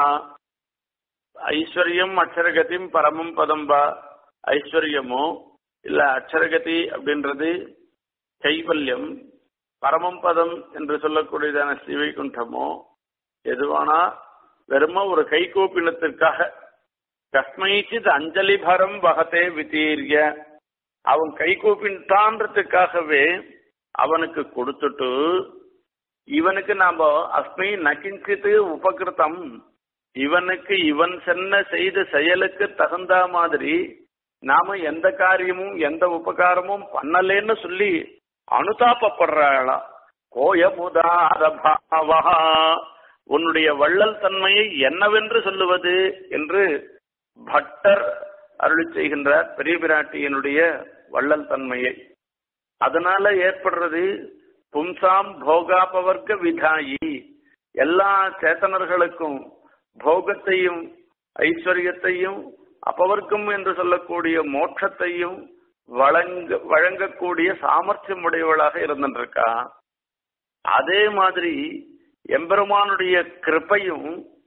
ஐஸ்வர்யம் அக்ஷரகதிம் பரமம் பதம் வா ஐஸ்வர்யமோ இல்ல அக்ஷரகதி அப்படின்றது கைவல்யம் பரமம் பதம் என்று சொல்லக்கூடியதான ஸ்ரீவைகுண்டமோ எதுவானா வெறும ஒரு கை கூப்பினத்திற்காக கஸ்மைச்சித் அஞ்சலி பரம் வகத்தே வித்தீரிய அவன் கை கூப்பின்றான்றதுக்காகவே அவனுக்கு கொடுத்துட்டு இவனுக்கு நாம அஸ்மை நகிஞ்சித்து உபகிருத்தம் இவனுக்கு இவன் சென்ன செய்த செயலுக்கு தகுந்த மாதிரி நாம எந்த காரியமும் எந்த உபகாரமும் பண்ணலேன்னு சொல்லி அனுதாபப்படுறாளா கோயமுதார பாவா உன்னுடைய வள்ளல் தன்மையை என்னவென்று சொல்லுவது என்று பட்டர் அருளி செய்கின்றார் பெரிய பிராட்டியினுடைய வள்ளல் தன்மையை அதனால ஏற்படுறது பும்சாம் போகாபவர்க்க விதாயி எல்லா சேத்தனர்களுக்கும் போகத்தையும் ஐஸ்வர்யத்தையும் அப்பவர்க்கம் என்று சொல்லக்கூடிய மோட்சத்தையும் வழங்க வழங்கக்கூடிய சாமர்த்தியம் உடையவளாக இருந்திருக்கா அதே மாதிரி எம்பெருமானுடைய கிருப்பையும்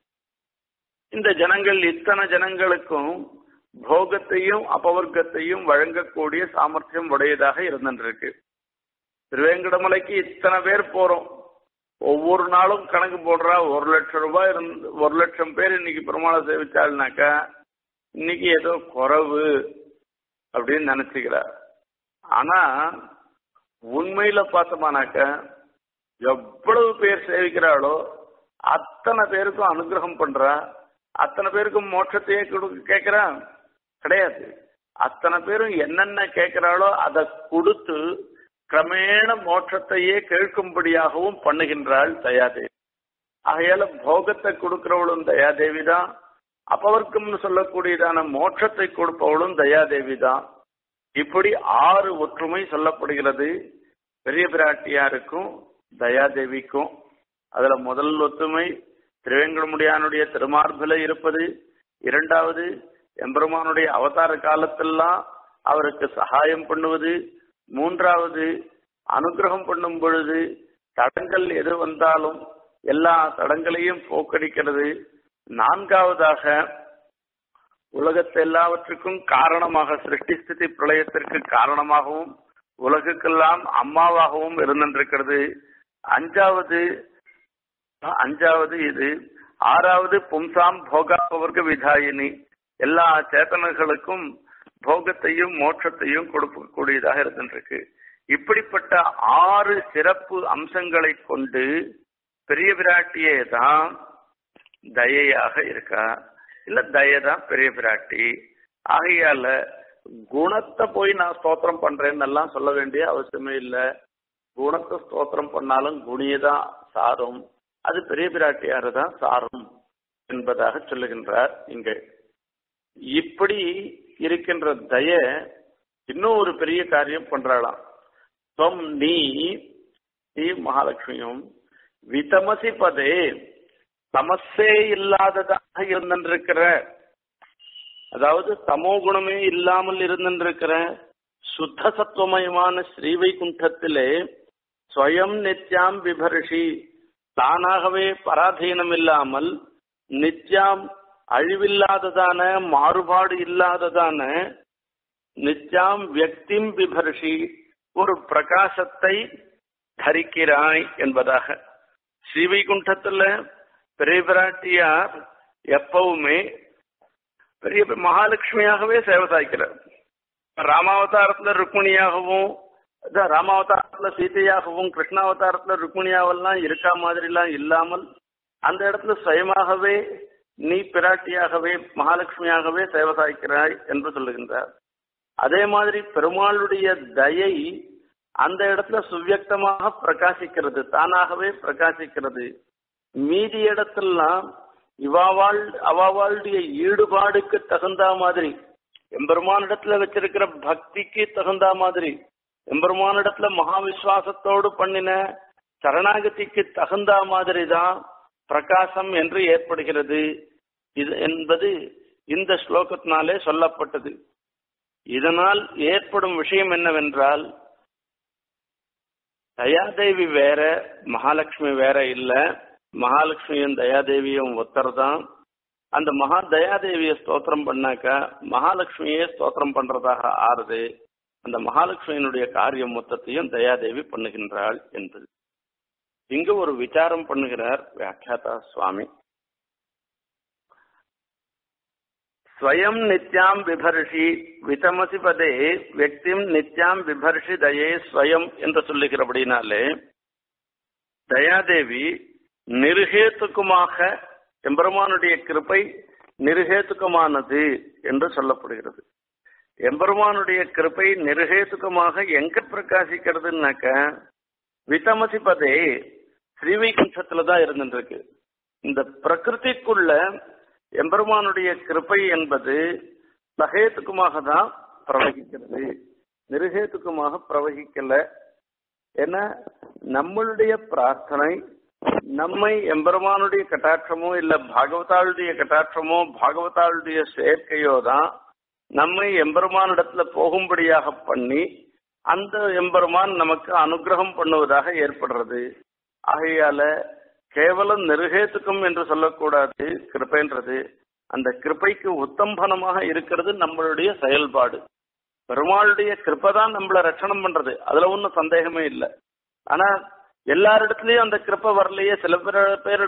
இந்த ஜனங்கள் இத்தனை ஜனங்களுக்கும் போகத்தையும் அபவர்க்கத்தையும் வழங்கக்கூடிய சாமர்த்தியம் உடையதாக இருந்திருக்கு திருவேங்கடமலைக்கு இத்தனை பேர் போறோம் ஒவ்வொரு நாளும் கணக்கு போடுறா ஒரு லட்சம் ரூபாய் இருந்து ஒரு லட்சம் பேர் இன்னைக்கு பெருமாளை சேவிச்சாள்னாக்கா இன்னைக்கு ஏதோ குறைவு அப்படின்னு நினைச்சுக்கிறா ஆனா உண்மையில பார்த்தோமானாக்க எவ்வளவு பேர் சேவிக்கிறாளோ அத்தனை பேருக்கும் அனுகிரகம் பண்றா அத்தனை பேருக்கும் மோட்சத்தையே கொடுக்க கேட்கிறா கிடையாது அத்தனை பேரும் என்னென்ன கேட்கிறாளோ அதை கொடுத்து கிரமேண மோட்சத்தையே கேட்கும்படியாகவும் பண்ணுகின்றாள் தயாதேவி ஆகையால போகத்தை கொடுக்கிறவளும் தயாதேவி தான் அப்பவர்க்கம்னு சொல்லக்கூடியதான மோட்சத்தை கொடுப்பவளும் தயாதேவி தான் இப்படி ஆறு ஒற்றுமை சொல்லப்படுகிறது பெரிய பிராட்டியாருக்கும் தயாதேவிக்கும் அதுல முதல் ஒற்றுமை திருவேங்கடமுடியானுடைய திருமார்பில இருப்பது இரண்டாவது எம்பெருமானுடைய அவதார காலத்தெல்லாம் அவருக்கு சகாயம் பண்ணுவது மூன்றாவது அனுகிரகம் பண்ணும் பொழுது தடங்கள் எது வந்தாலும் எல்லா தடங்களையும் போக்கடிக்கிறது நான்காவதாக உலகத்தை எல்லாவற்றுக்கும் காரணமாக சிருஷ்டி ஸ்திதி பிரளயத்திற்கு காரணமாகவும் உலகுக்கெல்லாம் அம்மாவாகவும் இருந்திருக்கிறது அஞ்சாவது அஞ்சாவது இது ஆறாவது பும்சாம் போகாபவர்க விதாயினி எல்லா சேத்தனர்களுக்கும் போகத்தையும் மோட்சத்தையும் கொடுக்கக்கூடியதாக இருந்திருக்கு இப்படிப்பட்ட ஆறு சிறப்பு அம்சங்களை கொண்டு பெரிய பிராட்டியே தான் தயையாக இருக்கா இல்ல தயதான் பெரிய பிராட்டி ஆகையால குணத்தை போய் நான் ஸ்தோத்திரம் பண்றேன்னு எல்லாம் சொல்ல வேண்டிய அவசியமே இல்லை குணத்தை ஸ்தோத்திரம் பண்ணாலும் குணியை தான் சாரும் அது பெரிய பிராட்டியாரு தான் சாரும் என்பதாக சொல்லுகின்றார் இங்கே இப்படி இருக்கின்ற தய இன்னும் ஒரு பெரிய காரியம் பண்றாளாம் தொம் நீ நீ மகாலட்சுமியும் விதமசி பதே தமசே இல்லாததாக இருந்திருக்கிற அதாவது தமோ குணமே இல்லாமல் இருந்திருக்கிற சுத்த சத்துவமயமான ஸ்ரீவைகுண்டத்திலே ஸ்வயம் நித்யாம் விபர்ஷி தானாகவே பராதீனம் இல்லாமல் நித்யாம் அழிவில்லாததான மாறுபாடு இல்லாததான நித்யாம் வியக்திம் விபர்ஷி ஒரு பிரகாசத்தை தரிக்கிறாய் என்பதாக ஸ்ரீவைகுண்டத்துல பெரிய பிராட்டியார் எப்பவுமே பெரிய மகாலட்சுமியாகவே சேவை சாய்க்கிறார் ராமாவதாரத்துல ருக்மிணியாகவும் ராமாவதாரத்துல சீதையாகவும் கிருஷ்ணாவதாரத்துல ருக்மிணியாவெல்லாம் இருக்கா மாதிரிலாம் இல்லாமல் அந்த இடத்துல சுயமாகவே நீ பிராட்டியாகவே மகாலட்சுமியாகவே சேவை சாய்க்கிறாய் என்று சொல்லுகின்றார் அதே மாதிரி பெருமாளுடைய தயை அந்த இடத்துல சுவியக்தமாக பிரகாசிக்கிறது தானாகவே பிரகாசிக்கிறது மீதி இடத்தெல்லாம் இவாவாள் அவாவாளுடைய ஈடுபாடுக்கு தகுந்த மாதிரி எம்பெருமானிடத்துல வச்சிருக்கிற பக்திக்கு தகுந்த மாதிரி எம்பெருமானிடத்துல மகா விசுவாசத்தோடு பண்ணின சரணாகதிக்கு தகுந்த மாதிரி தான் பிரகாசம் என்று ஏற்படுகிறது இது என்பது இந்த ஸ்லோகத்தினாலே சொல்லப்பட்டது இதனால் ஏற்படும் விஷயம் என்னவென்றால் தயாதேவி வேற மகாலட்சுமி வேற இல்ல மகாலட்சுமியும் தயாதேவியும் ஒத்தர் தான் அந்த மகா தயாதேவியை ஸ்தோத்திரம் பண்ணாக்கா மகாலட்சுமியே ஸ்தோத்திரம் பண்றதாக ஆறுது அந்த மகாலட்சுமியினுடைய காரியம் மொத்தத்தையும் தயாதேவி பண்ணுகின்றாள் என்பது இங்க ஒரு விசாரம் பண்ணுகிறார் வியாக்கியாதா சுவாமி ஸ்வயம் நித்யாம் விபர்ஷி விதமசி பதே வியக்திம் நித்யாம் விபர்ஷி தயே ஸ்வயம் என்று சொல்லுகிறபடினாலே தயாதேவி நிருகேத்துக்குமாக எம்பெருமானுடைய கிருப்பை நிருகேத்துக்கமானது என்று சொல்லப்படுகிறது எம்பெருமானுடைய கிருப்பை நிருகேத்துக்கமாக எங்க பிரகாசிக்கிறதுனாக்க விதமசி பதே ஸ்ரீவைகுண்டத்துல தான் இருந்துருக்கு இந்த பிரகிருதிக்குள்ள எம்பெருமானுடைய கிருப்பை என்பது சகேத்துக்குமாக தான் பிரவகிக்கிறது நிருகேத்துக்குமாக பிரவகிக்கல ஏன்னா நம்மளுடைய பிரார்த்தனை நம்மை எம்பெருமானுடைய கட்டாட்சமோ இல்ல பாகவதாளுடைய கட்டாட்சமோ பாகவதாளுடைய சேர்க்கையோ தான் நம்மை எம்பெருமானிடத்துல போகும்படியாக பண்ணி அந்த எம்பெருமான் நமக்கு அனுகிரகம் பண்ணுவதாக ஏற்படுறது ஆகையால கேவலம் நெருகேத்துக்கும் என்று சொல்லக்கூடாது கிருப்பைன்றது அந்த கிருப்பைக்கு உத்தம்பனமாக இருக்கிறது நம்மளுடைய செயல்பாடு பெருமாளுடைய கிருப்பை தான் நம்மள ரட்சணம் பண்றது அதுல ஒன்றும் சந்தேகமே இல்லை ஆனா எல்லாரிடத்துலயும் அந்த கிருப்பை வரலையே சில பேர் பேர்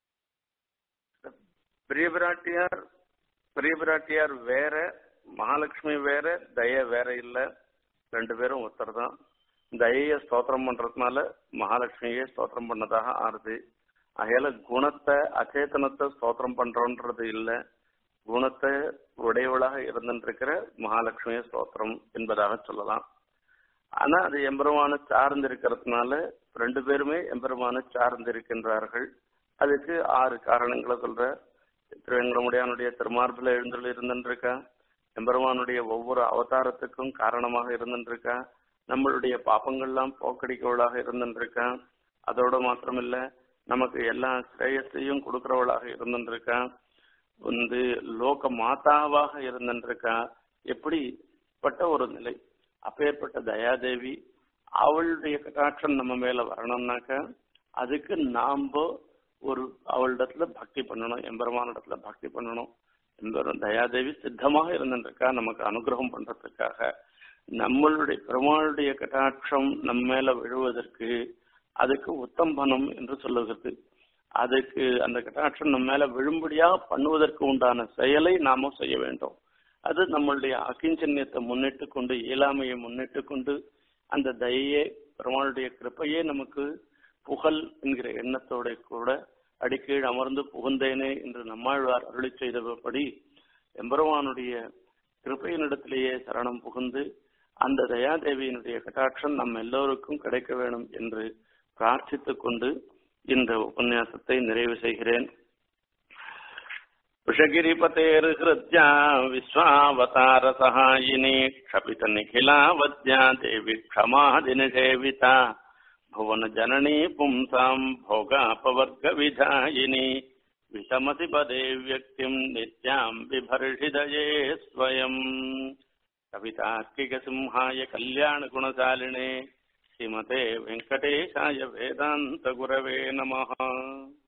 பெரிய பிராட்டியார் பெரிய பிராட்டியார் வேற மகாலட்சுமி வேற தய வேற இல்ல ரெண்டு பேரும் ஒருத்தர் தான் தயைய ஸ்தோத்திரம் பண்றதுனால மகாலட்சுமியே ஸ்தோத்திரம் பண்ணதாக ஆறுது அகையால குணத்தை அச்சேதனத்தை ஸ்தோத்திரம் பண்றோன்றது இல்ல குணத்தை உடையவளாக இருந்திருக்கிற மகாலட்சுமிய ஸ்தோத்திரம் என்பதாக சொல்லலாம் ஆனா அது எம்பெருமான சார்ந்து இருக்கிறதுனால ரெண்டு பேருமே எம்பெருமான சார்ந்து இருக்கின்றார்கள் அதுக்கு ஆறு காரணங்களை சொல்ற திருவேங்கடமுடியானுடைய திருமார்பில் எழுந்துள்ள இருந்துருக்கா எம்பெருமானுடைய ஒவ்வொரு அவதாரத்துக்கும் காரணமாக இருந்துருக்கா நம்மளுடைய பாப்பங்கள்லாம் போக்கடிக்கவளாக இருந்துருக்கா அதோட மாத்திரமில்ல நமக்கு எல்லா ஸ்ரேயஸையும் கொடுக்கிறவளாக இருந்துருக்கா வந்து லோக மாதாவாக இருந்துருக்கா எப்படிப்பட்ட ஒரு நிலை அப்பேற்பட்ட தயாதேவி அவளுடைய கட்டாட்சம் நம்ம மேல வரணும்னாக்க அதுக்கு நாம ஒரு அவளிடத்துல பக்தி பண்ணணும் எம்பெருமானிடத்துல பக்தி பண்ணணும் எம்பெரும் தயாதேவி சித்தமாக இருந்துருக்கா நமக்கு அனுகிரகம் பண்றதுக்காக நம்மளுடைய பெருமாளுடைய கட்டாட்சம் நம்ம மேல விழுவதற்கு அதுக்கு உத்தம்பனம் என்று சொல்லுகிறது அதுக்கு அந்த கட்டாட்சம் நம்ம மேல விழும்படியாக பண்ணுவதற்கு உண்டான செயலை நாம செய்ய வேண்டும் அது நம்மளுடைய அகிஞ்சன்யத்தை முன்னிட்டு கொண்டு இயலாமையை முன்னிட்டு கொண்டு அந்த தயையே பெருமாளுடைய கிருப்பையே நமக்கு புகழ் என்கிற எண்ணத்தோட கூட அடிக்கீழ் அமர்ந்து புகுந்தேனே என்று நம்மாழ்வார் அருளி செய்தபடி எம்பெருமானுடைய கிருப்பையினிடத்திலேயே சரணம் புகுந்து அந்த தயாதேவியினுடைய கட்டாட்சம் நம் எல்லோருக்கும் கிடைக்க வேண்டும் என்று பிரார்த்தித்துக் கொண்டு இந்த உபன்யாசத்தை நிறைவு செய்கிறேன் விஷகிரிபதேர்ஹிருத்யா விஸ்வாவதார சகாயினி க்ஷபித நிகிலாவத்யா தேவி க்ஷமாதினிஷேவிதா भुवन जननी पुंसाम् भोगापवर्गविधायिनी विषमसि पदे व्यक्तिम् नित्याम् बिभर्षिदये स्वयम् कवितार्किकसिंहाय कल्याणगुणशालिने श्रीमते वेङ्कटेशाय वेदान्तगुरवे नमः